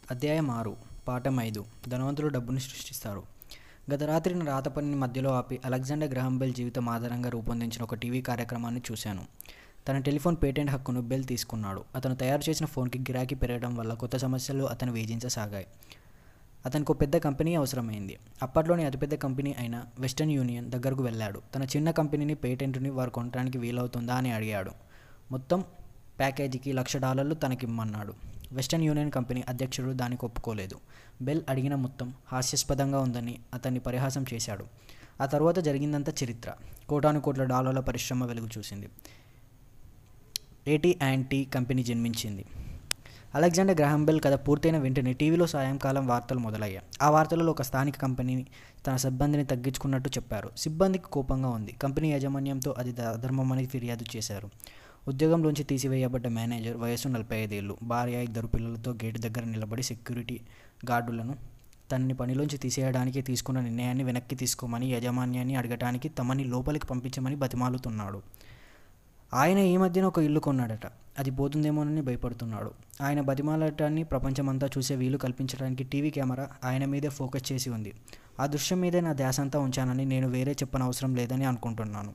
అధ్యాయం ఆరు పాఠం ఐదు ధనవంతులు డబ్బుని సృష్టిస్తారు గత రాత్రి నా రాత పనిని మధ్యలో ఆపి అలెగ్జాండర్ గ్రహం బెల్ జీవితం ఆధారంగా రూపొందించిన ఒక టీవీ కార్యక్రమాన్ని చూశాను తన టెలిఫోన్ పేటెంట్ హక్కును బెల్ తీసుకున్నాడు అతను తయారు చేసిన ఫోన్కి గిరాకీ పెరగడం వల్ల కొత్త సమస్యలు అతను వేధించసాగాయి అతనికి ఒక పెద్ద కంపెనీ అవసరమైంది అప్పట్లోని అతిపెద్ద కంపెనీ అయిన వెస్టర్న్ యూనియన్ దగ్గరకు వెళ్ళాడు తన చిన్న కంపెనీని పేటెంట్ని వారు కొనడానికి వీలవుతుందా అని అడిగాడు మొత్తం ప్యాకేజీకి లక్ష డాలర్లు తనకిమ్మన్నాడు వెస్టర్న్ యూనియన్ కంపెనీ అధ్యక్షుడు దానికి ఒప్పుకోలేదు బెల్ అడిగిన మొత్తం హాస్యాస్పదంగా ఉందని అతన్ని పరిహాసం చేశాడు ఆ తర్వాత జరిగిందంతా చరిత్ర కోటాను కోట్ల డాలర్ల పరిశ్రమ వెలుగు చూసింది ఏటీ అండ్ టీ కంపెనీ జన్మించింది అలెగ్జాండర్ గ్రహాం బెల్ కథ పూర్తయిన వెంటనే టీవీలో సాయంకాలం వార్తలు మొదలయ్యాయి ఆ వార్తలలో ఒక స్థానిక కంపెనీని తన సిబ్బందిని తగ్గించుకున్నట్టు చెప్పారు సిబ్బందికి కోపంగా ఉంది కంపెనీ యాజమాన్యంతో అది అధర్మమని ఫిర్యాదు చేశారు ఉద్యోగంలోంచి తీసివేయబడ్డ మేనేజర్ వయసు నలభై ఐదేళ్ళు భార్య ఇద్దరు పిల్లలతో గేటు దగ్గర నిలబడి సెక్యూరిటీ గార్డులను తనని పనిలోంచి తీసేయడానికి తీసుకున్న నిర్ణయాన్ని వెనక్కి తీసుకోమని యాజమాన్యాన్ని అడగటానికి తమని లోపలికి పంపించమని బతిమాలుతున్నాడు ఆయన ఈ మధ్యన ఒక ఇల్లు కొన్నాడట అది పోతుందేమోనని భయపడుతున్నాడు ఆయన బతిమాలటాన్ని ప్రపంచమంతా చూసే వీలు కల్పించడానికి టీవీ కెమెరా ఆయన మీదే ఫోకస్ చేసి ఉంది ఆ దృశ్యం మీదే నా ధ్యాస అంతా ఉంచానని నేను వేరే చెప్పనవసరం లేదని అనుకుంటున్నాను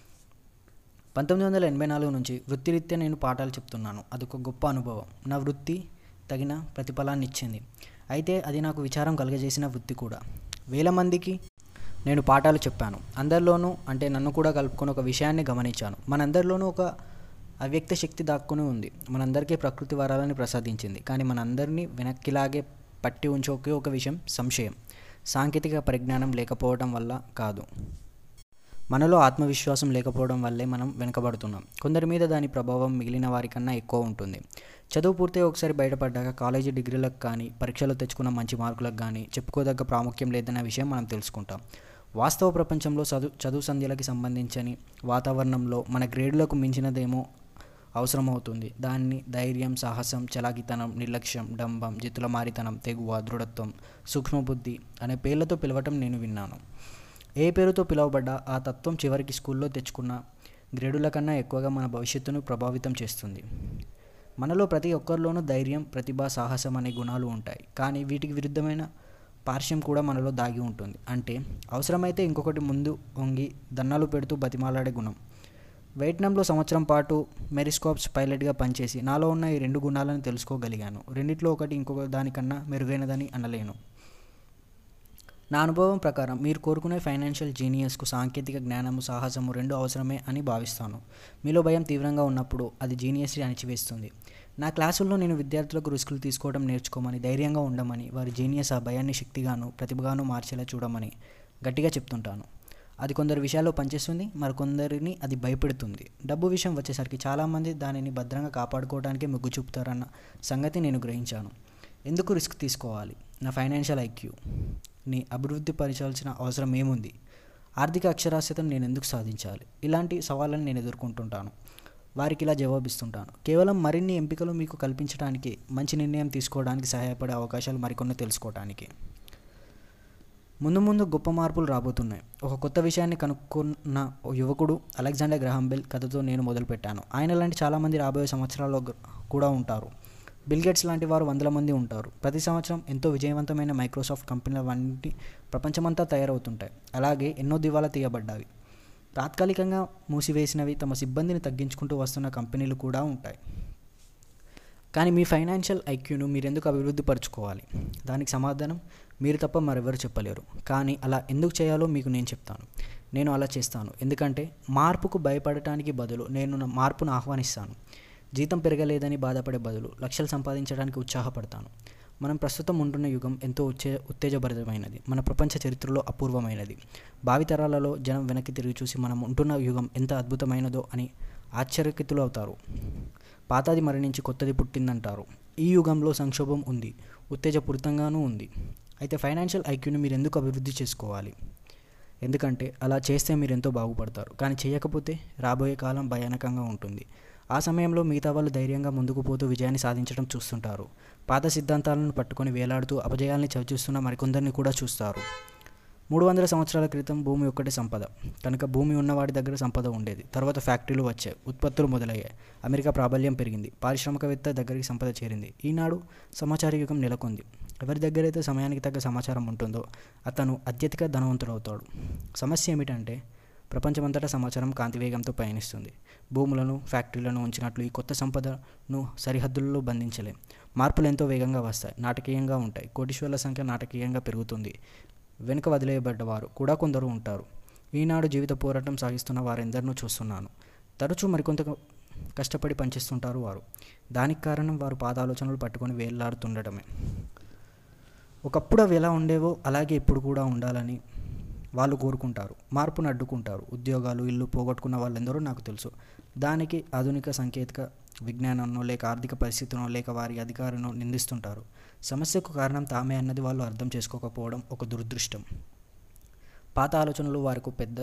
పంతొమ్మిది వందల ఎనభై నాలుగు నుంచి వృత్తిరీత్యా నేను పాఠాలు చెప్తున్నాను అదొక గొప్ప అనుభవం నా వృత్తి తగిన ప్రతిఫలాన్ని ఇచ్చింది అయితే అది నాకు విచారం కలుగజేసిన వృత్తి కూడా వేల మందికి నేను పాఠాలు చెప్పాను అందరిలోనూ అంటే నన్ను కూడా కలుపుకొని ఒక విషయాన్ని గమనించాను మనందరిలోనూ ఒక అవ్యక్త శక్తి దాక్కుని ఉంది మనందరికీ ప్రకృతి వరాలని ప్రసాదించింది కానీ మనందరినీ వెనక్కిలాగే పట్టి ఉంచోకే ఒక విషయం సంశయం సాంకేతిక పరిజ్ఞానం లేకపోవడం వల్ల కాదు మనలో ఆత్మవిశ్వాసం లేకపోవడం వల్లే మనం వెనుకబడుతున్నాం కొందరి మీద దాని ప్రభావం మిగిలిన వారికన్నా ఎక్కువ ఉంటుంది చదువు పూర్తి ఒకసారి బయటపడ్డాక కాలేజీ డిగ్రీలకు కానీ పరీక్షలు తెచ్చుకున్న మంచి మార్కులకు కానీ చెప్పుకోదగ్గ ప్రాముఖ్యం లేదన్న విషయం మనం తెలుసుకుంటాం వాస్తవ ప్రపంచంలో చదువు చదువు సంధ్యలకి సంబంధించని వాతావరణంలో మన గ్రేడులకు మించినదేమో అవసరమవుతుంది దాన్ని ధైర్యం సాహసం చలాకితనం నిర్లక్ష్యం డంబం జితులమారితనం తెగువ దృఢత్వం సూక్ష్మబుద్ధి అనే పేర్లతో పిలవటం నేను విన్నాను ఏ పేరుతో పిలువబడ్డా ఆ తత్వం చివరికి స్కూల్లో తెచ్చుకున్న గ్రేడుల కన్నా ఎక్కువగా మన భవిష్యత్తును ప్రభావితం చేస్తుంది మనలో ప్రతి ఒక్కరిలోనూ ధైర్యం ప్రతిభ సాహసం అనే గుణాలు ఉంటాయి కానీ వీటికి విరుద్ధమైన పార్శ్యం కూడా మనలో దాగి ఉంటుంది అంటే అవసరమైతే ఇంకొకటి ముందు వంగి దన్నాలు పెడుతూ బతిమాలాడే గుణం వియట్నాంలో సంవత్సరం పాటు మెరిస్కోప్స్ పైలట్గా పనిచేసి నాలో ఉన్న ఈ రెండు గుణాలను తెలుసుకోగలిగాను రెండిట్లో ఒకటి ఇంకొక దానికన్నా మెరుగైనదని అనలేను నా అనుభవం ప్రకారం మీరు కోరుకునే ఫైనాన్షియల్ జీనియస్కు సాంకేతిక జ్ఞానము సాహసము రెండు అవసరమే అని భావిస్తాను మీలో భయం తీవ్రంగా ఉన్నప్పుడు అది జీనియస్ని అణిచివేస్తుంది నా క్లాసుల్లో నేను విద్యార్థులకు రిస్కులు తీసుకోవడం నేర్చుకోమని ధైర్యంగా ఉండమని వారి జీనియస్ ఆ భయాన్ని శక్తిగాను ప్రతిభగాను మార్చేలా చూడమని గట్టిగా చెప్తుంటాను అది కొందరు విషయాల్లో పనిచేస్తుంది మరికొందరిని అది భయపెడుతుంది డబ్బు విషయం వచ్చేసరికి చాలామంది దానిని భద్రంగా కాపాడుకోవడానికే మొగ్గు చూపుతారన్న సంగతి నేను గ్రహించాను ఎందుకు రిస్క్ తీసుకోవాలి నా ఫైనాన్షియల్ ఐక్యూ ని అభివృద్ధి పరచాల్సిన అవసరం ఏముంది ఆర్థిక అక్షరాస్యతను నేను ఎందుకు సాధించాలి ఇలాంటి సవాళ్ళని నేను ఎదుర్కొంటుంటాను వారికి ఇలా జవాబిస్తుంటాను కేవలం మరిన్ని ఎంపికలు మీకు కల్పించడానికి మంచి నిర్ణయం తీసుకోవడానికి సహాయపడే అవకాశాలు మరికొన్ని తెలుసుకోవడానికి ముందు ముందు గొప్ప మార్పులు రాబోతున్నాయి ఒక కొత్త విషయాన్ని కనుక్కున్న ఓ యువకుడు అలెగ్జాండర్ గ్రహాం బెల్ కథతో నేను మొదలుపెట్టాను ఆయన లాంటి చాలామంది రాబోయే సంవత్సరాల్లో కూడా ఉంటారు బిల్ గేట్స్ లాంటి వారు వందల మంది ఉంటారు ప్రతి సంవత్సరం ఎంతో విజయవంతమైన మైక్రోసాఫ్ట్ కంపెనీల వంటి ప్రపంచమంతా తయారవుతుంటాయి అలాగే ఎన్నో దివాలా తీయబడ్డాయి తాత్కాలికంగా మూసివేసినవి తమ సిబ్బందిని తగ్గించుకుంటూ వస్తున్న కంపెనీలు కూడా ఉంటాయి కానీ మీ ఫైనాన్షియల్ ఐక్యూను మీరు ఎందుకు అభివృద్ధి పరచుకోవాలి దానికి సమాధానం మీరు తప్ప మరెవరు చెప్పలేరు కానీ అలా ఎందుకు చేయాలో మీకు నేను చెప్తాను నేను అలా చేస్తాను ఎందుకంటే మార్పుకు భయపడటానికి బదులు నేను నా మార్పును ఆహ్వానిస్తాను జీతం పెరగలేదని బాధపడే బదులు లక్షలు సంపాదించడానికి ఉత్సాహపడతాను మనం ప్రస్తుతం ఉంటున్న యుగం ఎంతో ఉత్తే ఉత్తేజభరితమైనది మన ప్రపంచ చరిత్రలో అపూర్వమైనది భావితరాలలో జనం వెనక్కి తిరిగి చూసి మనం ఉంటున్న యుగం ఎంత అద్భుతమైనదో అని ఆశ్చర్యకితులు అవుతారు పాతది మరణించి కొత్తది పుట్టిందంటారు ఈ యుగంలో సంక్షోభం ఉంది ఉత్తేజపూరితంగానూ ఉంది అయితే ఫైనాన్షియల్ ఐక్యూని మీరు ఎందుకు అభివృద్ధి చేసుకోవాలి ఎందుకంటే అలా చేస్తే మీరు ఎంతో బాగుపడతారు కానీ చేయకపోతే రాబోయే కాలం భయానకంగా ఉంటుంది ఆ సమయంలో మిగతా వాళ్ళు ధైర్యంగా ముందుకు పోతూ విజయాన్ని సాధించడం చూస్తుంటారు పాత సిద్ధాంతాలను పట్టుకొని వేలాడుతూ అపజయాల్ని చవిచూస్తున్న మరికొందరిని కూడా చూస్తారు మూడు వందల సంవత్సరాల క్రితం భూమి ఒక్కటే సంపద కనుక భూమి ఉన్నవాడి దగ్గర సంపద ఉండేది తర్వాత ఫ్యాక్టరీలు వచ్చాయి ఉత్పత్తులు మొదలయ్యాయి అమెరికా ప్రాబల్యం పెరిగింది పారిశ్రామికవేత్త దగ్గరికి సంపద చేరింది ఈనాడు సమాచార యుగం నెలకొంది ఎవరి దగ్గరైతే సమయానికి తగ్గ సమాచారం ఉంటుందో అతను అత్యధిక ధనవంతుడవుతాడు సమస్య ఏమిటంటే ప్రపంచమంతటా సమాచారం కాంతివేగంతో పయనిస్తుంది భూములను ఫ్యాక్టరీలను ఉంచినట్లు ఈ కొత్త సంపదను సరిహద్దుల్లో బంధించలేం మార్పులు ఎంతో వేగంగా వస్తాయి నాటకీయంగా ఉంటాయి కోటీశ్వర్ల సంఖ్య నాటకీయంగా పెరుగుతుంది వెనుక వదిలేయబడ్డవారు కూడా కొందరు ఉంటారు ఈనాడు జీవిత పోరాటం సాగిస్తున్న వారెందరినూ చూస్తున్నాను తరచూ మరికొంత కష్టపడి పనిచేస్తుంటారు వారు దానికి కారణం వారు పాదాలోచనలు పట్టుకొని వేలాడుతుండటమే ఒకప్పుడు అవి ఎలా ఉండేవో అలాగే ఇప్పుడు కూడా ఉండాలని వాళ్ళు కోరుకుంటారు మార్పును అడ్డుకుంటారు ఉద్యోగాలు ఇల్లు పోగొట్టుకున్న వాళ్ళందరూ నాకు తెలుసు దానికి ఆధునిక సాంకేతిక విజ్ఞానంలో లేక ఆర్థిక పరిస్థితినో లేక వారి అధికారులను నిందిస్తుంటారు సమస్యకు కారణం తామే అన్నది వాళ్ళు అర్థం చేసుకోకపోవడం ఒక దురదృష్టం పాత ఆలోచనలు వారికి పెద్ద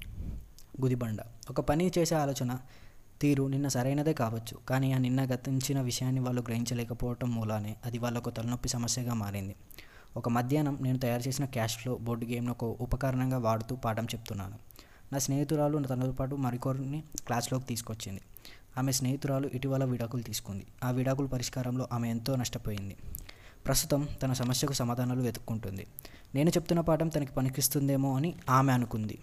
గుదిబండ ఒక పని చేసే ఆలోచన తీరు నిన్న సరైనదే కావచ్చు కానీ ఆ నిన్న గతించిన విషయాన్ని వాళ్ళు గ్రహించలేకపోవటం మూలానే అది వాళ్ళకు తలనొప్పి సమస్యగా మారింది ఒక మధ్యాహ్నం నేను తయారు చేసిన క్యాష్ ఫ్లో బోర్డు గేమ్ను ఒక ఉపకరణంగా వాడుతూ పాఠం చెప్తున్నాను నా స్నేహితురాలు తనతో పాటు మరికొన్ని క్లాస్లోకి తీసుకొచ్చింది ఆమె స్నేహితురాలు ఇటీవల విడాకులు తీసుకుంది ఆ విడాకుల పరిష్కారంలో ఆమె ఎంతో నష్టపోయింది ప్రస్తుతం తన సమస్యకు సమాధానాలు వెతుక్కుంటుంది నేను చెప్తున్న పాఠం తనకి పనికిస్తుందేమో అని ఆమె అనుకుంది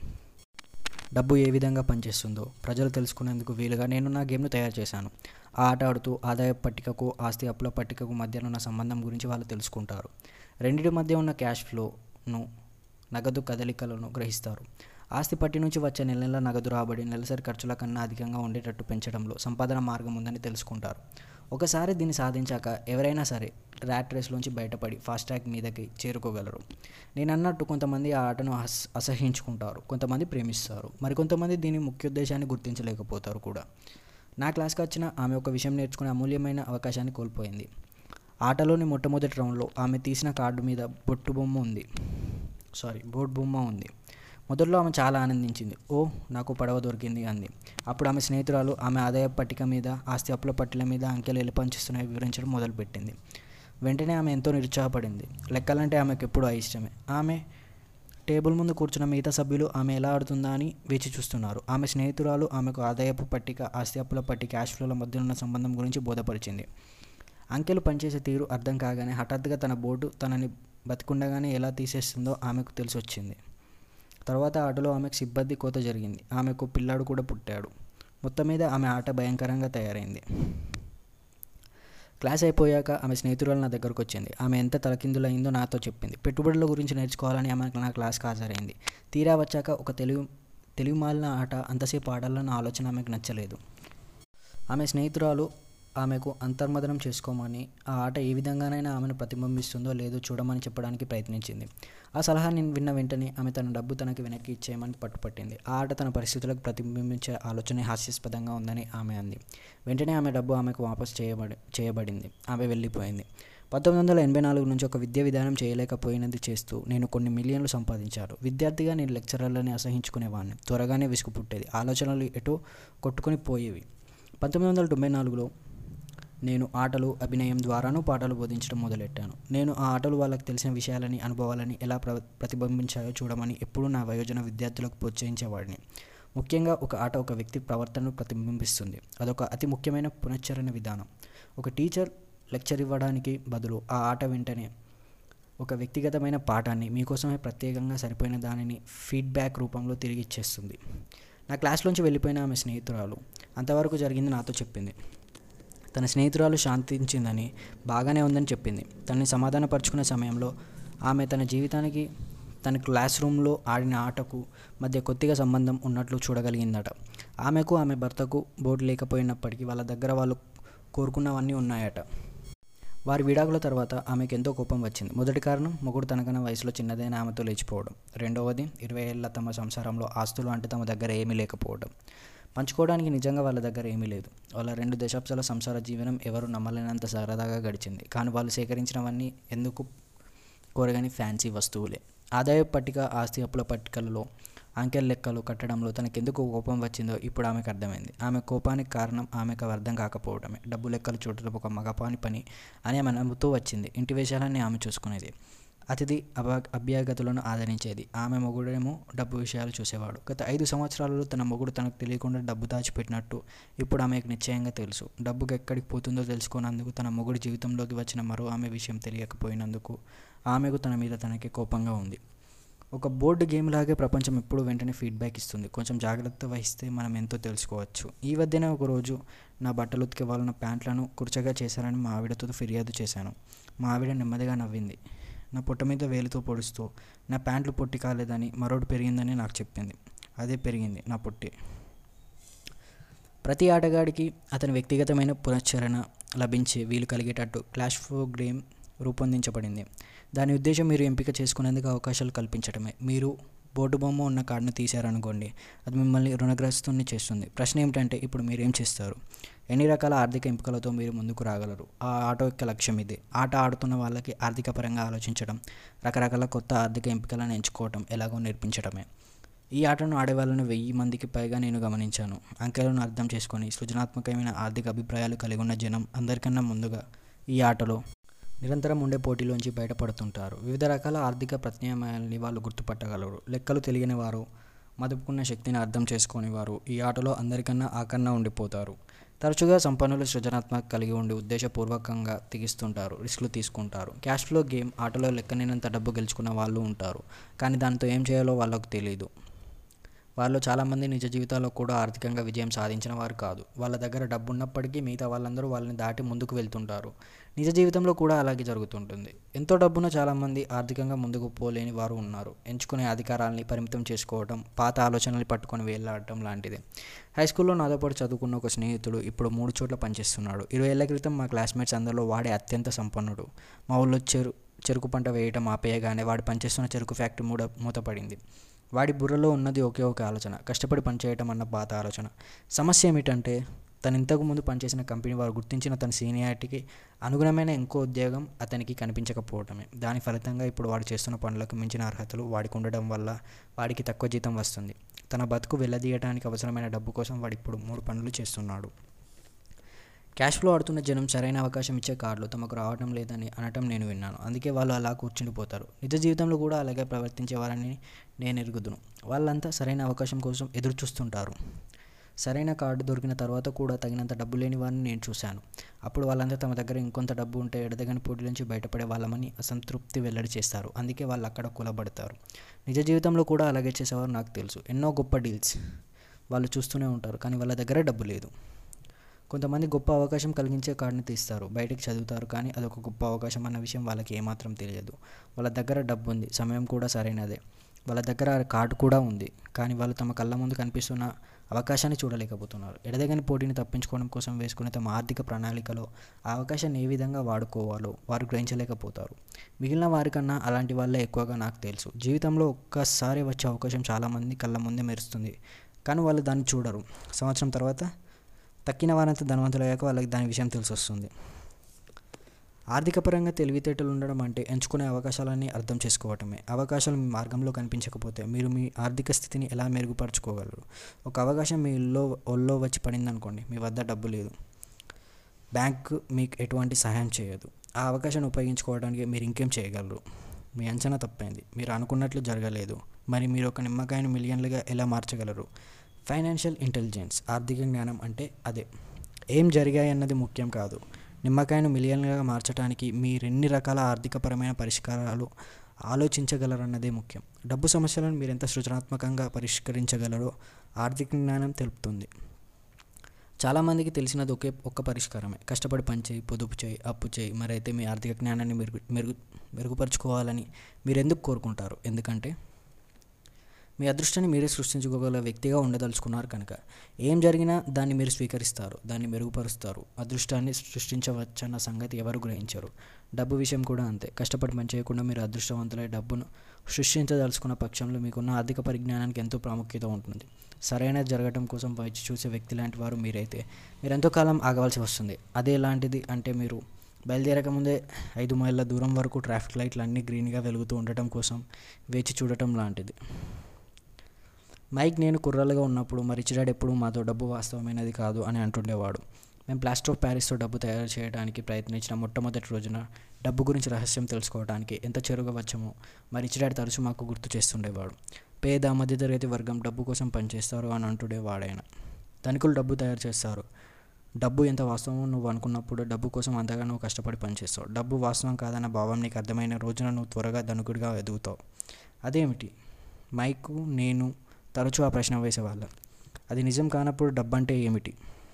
డబ్బు ఏ విధంగా పనిచేస్తుందో ప్రజలు తెలుసుకునేందుకు వీలుగా నేను నా గేమ్ను తయారు చేశాను ఆ ఆట ఆడుతూ ఆదాయ పట్టికకు ఆస్తి అప్పుల పట్టికకు మధ్య ఉన్న సంబంధం గురించి వాళ్ళు తెలుసుకుంటారు రెండింటి మధ్య ఉన్న క్యాష్ ఫ్లోను నగదు కదలికలను గ్రహిస్తారు ఆస్తి పట్టి నుంచి వచ్చే నెల నెల నగదు రాబడి నెలసరి ఖర్చుల కన్నా అధికంగా ఉండేటట్టు పెంచడంలో సంపాదన మార్గం ఉందని తెలుసుకుంటారు ఒకసారి దీన్ని సాధించాక ఎవరైనా సరే ర్యాట్ రేస్లోంచి బయటపడి ఫాస్ట్ ట్రాక్ మీదకి చేరుకోగలరు నేను అన్నట్టు కొంతమంది ఆ ఆటను అస అసహించుకుంటారు కొంతమంది ప్రేమిస్తారు మరికొంతమంది దీని ముఖ్యోద్దేశాన్ని గుర్తించలేకపోతారు కూడా నా క్లాస్కి వచ్చిన ఆమె ఒక విషయం నేర్చుకునే అమూల్యమైన అవకాశాన్ని కోల్పోయింది ఆటలోని మొట్టమొదటి రౌండ్లో ఆమె తీసిన కార్డు మీద బొట్టు బొమ్మ ఉంది సారీ బోట్ బొమ్మ ఉంది మొదట్లో ఆమె చాలా ఆనందించింది ఓ నాకు పడవ దొరికింది అంది అప్పుడు ఆమె స్నేహితురాలు ఆమె ఆదాయ పట్టిక మీద ఆస్తి అప్పుల పట్టిల మీద అంకెలు ఎలా పనిచేస్తున్నాయో వివరించడం మొదలుపెట్టింది వెంటనే ఆమె ఎంతో నిరుత్సాహపడింది లెక్కలంటే ఆమెకు ఎప్పుడూ ఇష్టమే ఆమె టేబుల్ ముందు కూర్చున్న మిగతా సభ్యులు ఆమె ఎలా ఆడుతుందా అని వేచి చూస్తున్నారు ఆమె స్నేహితురాలు ఆమెకు ఆదాయపు పట్టిక ఆస్తి అప్పుల పట్టి క్యాష్ ఫ్లోల మధ్య ఉన్న సంబంధం గురించి బోధపరిచింది అంకెలు పనిచేసే తీరు అర్థం కాగానే హఠాత్తుగా తన బోర్డు తనని బతికుండగానే ఎలా తీసేస్తుందో ఆమెకు తెలిసి వచ్చింది తర్వాత ఆటలో ఆమెకు సిబ్బంది కోత జరిగింది ఆమెకు పిల్లాడు కూడా పుట్టాడు మొత్తం మీద ఆమె ఆట భయంకరంగా తయారైంది క్లాస్ అయిపోయాక ఆమె స్నేహితురాలు నా దగ్గరకు వచ్చింది ఆమె ఎంత తలకిందులైందో నాతో చెప్పింది పెట్టుబడుల గురించి నేర్చుకోవాలని ఆమె నా క్లాస్కి హాజరైంది తీరా వచ్చాక ఒక తెలుగు తెలుగు మాలిన ఆట అంతసేపు ఆడాలన్న ఆలోచన ఆమెకు నచ్చలేదు ఆమె స్నేహితురాలు ఆమెకు అంతర్మదనం చేసుకోమని ఆ ఆట ఏ విధంగానైనా ఆమెను ప్రతిబింబిస్తుందో లేదో చూడమని చెప్పడానికి ప్రయత్నించింది ఆ సలహా నేను విన్న వెంటనే ఆమె తన డబ్బు తనకి వెనక్కి ఇచ్చేయమని పట్టుపట్టింది ఆ ఆట తన పరిస్థితులకు ప్రతిబింబించే ఆలోచన హాస్యాస్పదంగా ఉందని ఆమె అంది వెంటనే ఆమె డబ్బు ఆమెకు వాపసు చేయబడి చేయబడింది ఆమె వెళ్ళిపోయింది పంతొమ్మిది వందల ఎనభై నాలుగు నుంచి ఒక విద్యా విధానం చేయలేకపోయినది చేస్తూ నేను కొన్ని మిలియన్లు సంపాదించాను విద్యార్థిగా నేను లెక్చరర్లని అసహించుకునేవాడిని త్వరగానే విసుగు పుట్టేది ఆలోచనలు ఎటో కొట్టుకొని పోయేవి పంతొమ్మిది వందల తొంభై నాలుగులో నేను ఆటలు అభినయం ద్వారాను పాటలు బోధించడం మొదలెట్టాను నేను ఆ ఆటలు వాళ్ళకి తెలిసిన విషయాలని అనుభవాలని ఎలా ప్ర ప్రతిబింబించాయో చూడమని ఎప్పుడూ నా వయోజన విద్యార్థులకు ప్రోత్సహించేవాడిని ముఖ్యంగా ఒక ఆట ఒక వ్యక్తి ప్రవర్తనను ప్రతిబింబిస్తుంది అదొక అతి ముఖ్యమైన పునశ్చరణ విధానం ఒక టీచర్ లెక్చర్ ఇవ్వడానికి బదులు ఆ ఆట వెంటనే ఒక వ్యక్తిగతమైన పాఠాన్ని మీకోసమే ప్రత్యేకంగా సరిపోయిన దానిని ఫీడ్బ్యాక్ రూపంలో తిరిగి ఇచ్చేస్తుంది నా క్లాస్లోంచి వెళ్ళిపోయిన ఆమె స్నేహితురాలు అంతవరకు జరిగింది నాతో చెప్పింది తన స్నేహితురాలు శాంతించిందని బాగానే ఉందని చెప్పింది తనని సమాధానపరుచుకునే సమయంలో ఆమె తన జీవితానికి తన క్లాస్ రూమ్లో ఆడిన ఆటకు మధ్య కొద్దిగా సంబంధం ఉన్నట్లు చూడగలిగిందట ఆమెకు ఆమె భర్తకు బోర్డు లేకపోయినప్పటికీ వాళ్ళ దగ్గర వాళ్ళు కోరుకున్నవన్నీ ఉన్నాయట వారి విడాకుల తర్వాత ఆమెకు ఎంతో కోపం వచ్చింది మొదటి కారణం మొగుడు తనకన్నా వయసులో చిన్నదైన ఆమెతో లేచిపోవడం రెండవది ఇరవై ఏళ్ళ తమ సంసారంలో ఆస్తులు అంటే తమ దగ్గర ఏమీ లేకపోవడం పంచుకోవడానికి నిజంగా వాళ్ళ దగ్గర ఏమీ లేదు వాళ్ళ రెండు దశాబ్దాల సంసార జీవనం ఎవరు నమ్మలేనంత సరదాగా గడిచింది కానీ వాళ్ళు సేకరించినవన్నీ ఎందుకు కోరగాని ఫ్యాన్సీ వస్తువులే ఆదాయ పట్టిక ఆస్తి అప్పుల పట్టికలలో అంకెల లెక్కలు కట్టడంలో తనకెందుకు కోపం వచ్చిందో ఇప్పుడు ఆమెకు అర్థమైంది ఆమె కోపానికి కారణం ఆమెకు అర్థం కాకపోవడమే డబ్బు లెక్కలు చూడటం ఒక మగపాని పని అని ఆమె నమ్ముతూ వచ్చింది ఇంటి విషయాలన్నీ ఆమె చూసుకునేది అతిథి అభ అభ్యాగతులను ఆదరించేది ఆమె మొగుడేమో డబ్బు విషయాలు చూసేవాడు గత ఐదు సంవత్సరాలలో తన మొగుడు తనకు తెలియకుండా డబ్బు దాచిపెట్టినట్టు ఇప్పుడు ఆమెకు నిశ్చయంగా తెలుసు డబ్బుకి ఎక్కడికి పోతుందో తెలుసుకున్నందుకు తన మొగుడి జీవితంలోకి వచ్చిన మరో ఆమె విషయం తెలియకపోయినందుకు ఆమెకు తన మీద తనకి కోపంగా ఉంది ఒక బోర్డు గేమ్ లాగే ప్రపంచం ఎప్పుడు వెంటనే ఫీడ్బ్యాక్ ఇస్తుంది కొంచెం జాగ్రత్త వహిస్తే మనం ఎంతో తెలుసుకోవచ్చు ఈ మధ్యనే ఒకరోజు నా బట్టలు ఉతికే వాళ్ళ ప్యాంట్లను కుర్చగా చేశారని మా ఆవిడతో ఫిర్యాదు చేశాను మా ఆవిడ నెమ్మదిగా నవ్వింది నా పొట్ట మీద వేలితో పొడుస్తూ నా ప్యాంట్లు పొట్టి కాలేదని మరోటి పెరిగిందని నాకు చెప్పింది అదే పెరిగింది నా పొట్టి ప్రతి ఆటగాడికి అతని వ్యక్తిగతమైన పునశ్చరణ లభించే వీలు కలిగేటట్టు క్లాష్ ఫో గేమ్ రూపొందించబడింది దాని ఉద్దేశం మీరు ఎంపిక చేసుకునేందుకు అవకాశాలు కల్పించడమే మీరు బోర్డు బొమ్మ ఉన్న కార్డును తీశారనుకోండి అది మిమ్మల్ని రుణగ్రస్తుని చేస్తుంది ప్రశ్న ఏమిటంటే ఇప్పుడు మీరు ఏం చేస్తారు ఎన్ని రకాల ఆర్థిక ఎంపికలతో మీరు ముందుకు రాగలరు ఆ ఆట యొక్క లక్ష్యం ఇది ఆట ఆడుతున్న వాళ్ళకి ఆర్థిక పరంగా ఆలోచించడం రకరకాల కొత్త ఆర్థిక ఎంపికలను ఎంచుకోవటం ఎలాగో నేర్పించడమే ఈ ఆటను ఆడేవాళ్ళను వెయ్యి మందికి పైగా నేను గమనించాను అంకెలను అర్థం చేసుకొని సృజనాత్మకమైన ఆర్థిక అభిప్రాయాలు కలిగి ఉన్న జనం అందరికన్నా ముందుగా ఈ ఆటలో నిరంతరం ఉండే పోటీలోంచి బయటపడుతుంటారు వివిధ రకాల ఆర్థిక ప్రత్యామ్నాయాలని వాళ్ళు గుర్తుపట్టగలరు లెక్కలు తెలియని వారు మదుపుకున్న శక్తిని అర్థం చేసుకొని వారు ఈ ఆటలో అందరికన్నా ఆకన్నా ఉండిపోతారు తరచుగా సంపన్నులు సృజనాత్మక కలిగి ఉండి ఉద్దేశపూర్వకంగా తెగిస్తుంటారు రిస్క్లు తీసుకుంటారు క్యాష్ ఫ్లో గేమ్ ఆటలో లెక్కనేనంత డబ్బు గెలుచుకున్న వాళ్ళు ఉంటారు కానీ దాంతో ఏం చేయాలో వాళ్ళకు తెలియదు వాళ్ళు చాలామంది నిజ జీవితాల్లో కూడా ఆర్థికంగా విజయం సాధించిన వారు కాదు వాళ్ళ దగ్గర డబ్బు ఉన్నప్పటికీ మిగతా వాళ్ళందరూ వాళ్ళని దాటి ముందుకు వెళ్తుంటారు నిజ జీవితంలో కూడా అలాగే జరుగుతుంటుంది ఎంతో డబ్బున చాలామంది ఆర్థికంగా ముందుకు పోలేని వారు ఉన్నారు ఎంచుకునే అధికారాలని పరిమితం చేసుకోవడం పాత ఆలోచనలు పట్టుకొని వేలాడటం లాంటిది హై స్కూల్లో నాతో పాటు చదువుకున్న ఒక స్నేహితుడు ఇప్పుడు మూడు చోట్ల పనిచేస్తున్నాడు ఇరవై ఏళ్ల క్రితం మా క్లాస్మేట్స్ అందరిలో వాడే అత్యంత సంపన్నుడు మా ఊళ్ళో చెరు చెరుకు పంట వేయటం ఆపేయగానే వాడు పనిచేస్తున్న చెరుకు ఫ్యాక్టరీ మూడ మూతపడింది వాడి బుర్రలో ఉన్నది ఒకే ఒక ఆలోచన కష్టపడి పనిచేయటం అన్న పాత ఆలోచన సమస్య ఏమిటంటే తను ఇంతకు ముందు పనిచేసిన కంపెనీ వారు గుర్తించిన తన సీనియారిటీకి అనుగుణమైన ఇంకో ఉద్యోగం అతనికి కనిపించకపోవటమే దాని ఫలితంగా ఇప్పుడు వాడు చేస్తున్న పనులకు మించిన అర్హతలు వాడికి ఉండడం వల్ల వాడికి తక్కువ జీతం వస్తుంది తన బతుకు వెళ్ళదీయడానికి అవసరమైన డబ్బు కోసం వాడు ఇప్పుడు మూడు పనులు చేస్తున్నాడు క్యాష్ ఫ్లో ఆడుతున్న జనం సరైన అవకాశం ఇచ్చే కార్డులు తమకు రావడం లేదని అనటం నేను విన్నాను అందుకే వాళ్ళు అలా కూర్చుండిపోతారు నిజ జీవితంలో కూడా అలాగే ప్రవర్తించేవారని నేను ఎరుగుదును వాళ్ళంతా సరైన అవకాశం కోసం ఎదురు చూస్తుంటారు సరైన కార్డు దొరికిన తర్వాత కూడా తగినంత డబ్బు లేని వారిని నేను చూశాను అప్పుడు వాళ్ళంతా తమ దగ్గర ఇంకొంత డబ్బు ఉంటే ఎడదగని పోటీ నుంచి బయటపడే వాళ్ళమని అసంతృప్తి వెల్లడి చేస్తారు అందుకే వాళ్ళు అక్కడ కూలబడతారు నిజ జీవితంలో కూడా అలాగే చేసేవారు నాకు తెలుసు ఎన్నో గొప్ప డీల్స్ వాళ్ళు చూస్తూనే ఉంటారు కానీ వాళ్ళ దగ్గర డబ్బు లేదు కొంతమంది గొప్ప అవకాశం కలిగించే కార్డుని తీస్తారు బయటకు చదువుతారు కానీ అదొక గొప్ప అవకాశం అన్న విషయం వాళ్ళకి ఏమాత్రం తెలియదు వాళ్ళ దగ్గర డబ్బు ఉంది సమయం కూడా సరైనదే వాళ్ళ దగ్గర కార్డు కూడా ఉంది కానీ వాళ్ళు తమ కళ్ళ ముందు కనిపిస్తున్న అవకాశాన్ని చూడలేకపోతున్నారు ఎడదగని పోటీని తప్పించుకోవడం కోసం వేసుకునే తమ ఆర్థిక ప్రణాళికలో ఆ అవకాశాన్ని ఏ విధంగా వాడుకోవాలో వారు గ్రహించలేకపోతారు మిగిలిన వారికన్నా అలాంటి వాళ్ళే ఎక్కువగా నాకు తెలుసు జీవితంలో ఒక్కసారి వచ్చే అవకాశం చాలామంది కళ్ళ ముందే మెరుస్తుంది కానీ వాళ్ళు దాన్ని చూడరు సంవత్సరం తర్వాత తక్కిన వారంతా ధనవంతులయ్యాక వాళ్ళకి దాని విషయం తెలిసి వస్తుంది ఆర్థికపరంగా తెలివితేటలు ఉండడం అంటే ఎంచుకునే అవకాశాలన్నీ అర్థం చేసుకోవటమే అవకాశాలు మీ మార్గంలో కనిపించకపోతే మీరు మీ ఆర్థిక స్థితిని ఎలా మెరుగుపరచుకోగలరు ఒక అవకాశం మీ ఇల్లో ఒళ్ళో వచ్చి పడింది అనుకోండి మీ వద్ద డబ్బు లేదు బ్యాంక్ మీకు ఎటువంటి సహాయం చేయదు ఆ అవకాశాన్ని ఉపయోగించుకోవడానికి మీరు ఇంకేం చేయగలరు మీ అంచనా తప్పైంది మీరు అనుకున్నట్లు జరగలేదు మరి మీరు ఒక నిమ్మకాయను మిలియన్లుగా ఎలా మార్చగలరు ఫైనాన్షియల్ ఇంటెలిజెన్స్ ఆర్థిక జ్ఞానం అంటే అదే ఏం జరిగాయి అన్నది ముఖ్యం కాదు నిమ్మకాయను మిలియన్లుగా మార్చడానికి మీరెన్ని రకాల ఆర్థికపరమైన పరిష్కారాలు ఆలోచించగలరన్నదే ముఖ్యం డబ్బు సమస్యలను మీరు ఎంత సృజనాత్మకంగా పరిష్కరించగలరో ఆర్థిక జ్ఞానం తెలుపుతుంది చాలామందికి తెలిసినది ఒకే ఒక్క పరిష్కారమే కష్టపడి పని చేయి పొదుపు చేయి అప్పు చేయి మరైతే మీ ఆర్థిక జ్ఞానాన్ని మెరుగు మెరుగు మెరుగుపరుచుకోవాలని మీరు ఎందుకు కోరుకుంటారు ఎందుకంటే మీ అదృష్టాన్ని మీరే సృష్టించుకోగల వ్యక్తిగా ఉండదలుచుకున్నారు కనుక ఏం జరిగినా దాన్ని మీరు స్వీకరిస్తారు దాన్ని మెరుగుపరుస్తారు అదృష్టాన్ని సృష్టించవచ్చన్న సంగతి ఎవరు గ్రహించరు డబ్బు విషయం కూడా అంతే కష్టపడి పని చేయకుండా మీరు అదృష్టవంతులై డబ్బును సృష్టించదలుచుకున్న పక్షంలో మీకున్న ఆర్థిక పరిజ్ఞానానికి ఎంతో ప్రాముఖ్యత ఉంటుంది సరైన జరగటం కోసం వేచి చూసే వ్యక్తి లాంటి వారు మీరైతే మీరు ఎంతో కాలం ఆగవలసి వస్తుంది అదే ఎలాంటిది అంటే మీరు బయలుదేరక ముందే ఐదు మైళ్ళ దూరం వరకు ట్రాఫిక్ లైట్లు అన్నీ గ్రీన్గా వెలుగుతూ ఉండటం కోసం వేచి చూడటం లాంటిది మైక్ నేను కుర్రలుగా ఉన్నప్పుడు మా రిచ్ డాడ్ ఎప్పుడు మాతో డబ్బు వాస్తవమైనది కాదు అని అంటుండేవాడు మేము ప్లాస్టర్ ఆఫ్ ప్యారిస్తో డబ్బు తయారు చేయడానికి ప్రయత్నించిన మొట్టమొదటి రోజున డబ్బు గురించి రహస్యం తెలుసుకోవడానికి ఎంత చేరుగా వచ్చామో మా రిచ్ డాడ్ తరచూ మాకు గుర్తు చేస్తుండేవాడు పేద మధ్యతరగతి వర్గం డబ్బు కోసం పనిచేస్తారు అని అంటుండే వాడైన ధనికులు డబ్బు తయారు చేస్తారు డబ్బు ఎంత వాస్తవం నువ్వు అనుకున్నప్పుడు డబ్బు కోసం అంతగా నువ్వు కష్టపడి పనిచేస్తావు డబ్బు వాస్తవం కాదన్న భావం నీకు అర్థమైన రోజున నువ్వు త్వరగా ధనికుడిగా ఎదుగుతావు అదేమిటి మైకు నేను తరచూ ఆ ప్రశ్న వేసేవాళ్ళం అది నిజం కానప్పుడు డబ్బు అంటే ఏమిటి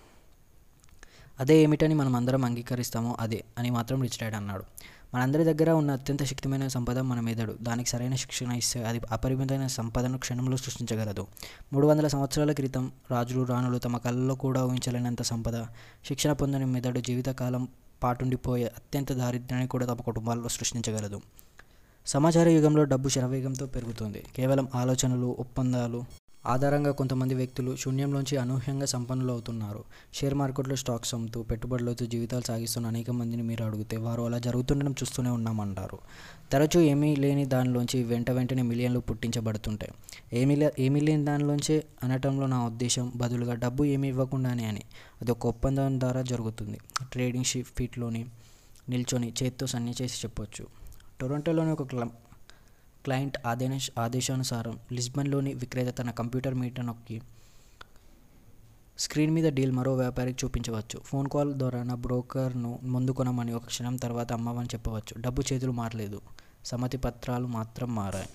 అదే ఏమిటని మనం అందరం అంగీకరిస్తామో అదే అని మాత్రం రిచ్ డాడ్ అన్నాడు మనందరి దగ్గర ఉన్న అత్యంత శక్తిమైన సంపద మన మెదడు దానికి సరైన శిక్షణ ఇస్తే అది అపరిమితమైన సంపదను క్షణంలో సృష్టించగలదు మూడు వందల సంవత్సరాల క్రితం రాజులు రాణులు తమ కళ్ళలో కూడా ఊహించలేనంత సంపద శిక్షణ పొందని మెదడు జీవితకాలం పాటుండిపోయే అత్యంత దారిద్ర్యాన్ని కూడా తమ కుటుంబాల్లో సృష్టించగలదు సమాచార యుగంలో డబ్బు శరవేగంతో పెరుగుతుంది కేవలం ఆలోచనలు ఒప్పందాలు ఆధారంగా కొంతమంది వ్యక్తులు శూన్యంలోంచి అనూహ్యంగా సంపన్నులు అవుతున్నారు షేర్ మార్కెట్లో స్టాక్స్ అమ్ముతూ పెట్టుబడులతో జీవితాలు సాగిస్తున్న అనేక మందిని మీరు అడిగితే వారు అలా జరుగుతుండడం చూస్తూనే ఉన్నామంటారు తరచూ ఏమీ లేని దానిలోంచి వెంట వెంటనే మిలియన్లు పుట్టించబడుతుంటాయి ఏమీ లే ఏమీ లేని దానిలోంచే అనటంలో నా ఉద్దేశం బదులుగా డబ్బు ఏమీ ఇవ్వకుండానే అని అది ఒక ఒప్పందం ద్వారా జరుగుతుంది ట్రేడింగ్ షిప్ ఫీట్లోని నిల్చొని చేత్తో సన్ని చేసి చెప్పొచ్చు టొరంటోలోని ఒక క్లబ్ క్లయింట్ ఆదేశ ఆదేశానుసారం లిస్బన్లోని విక్రేత తన కంప్యూటర్ మీటర్ నొక్కి స్క్రీన్ మీద డీల్ మరో వ్యాపారికి చూపించవచ్చు ఫోన్ కాల్ ద్వారా నా బ్రోకర్ను ముందు కొనమని ఒక క్షణం తర్వాత అమ్మమని చెప్పవచ్చు డబ్బు చేతులు మారలేదు సమ్మతి పత్రాలు మాత్రం మారాయి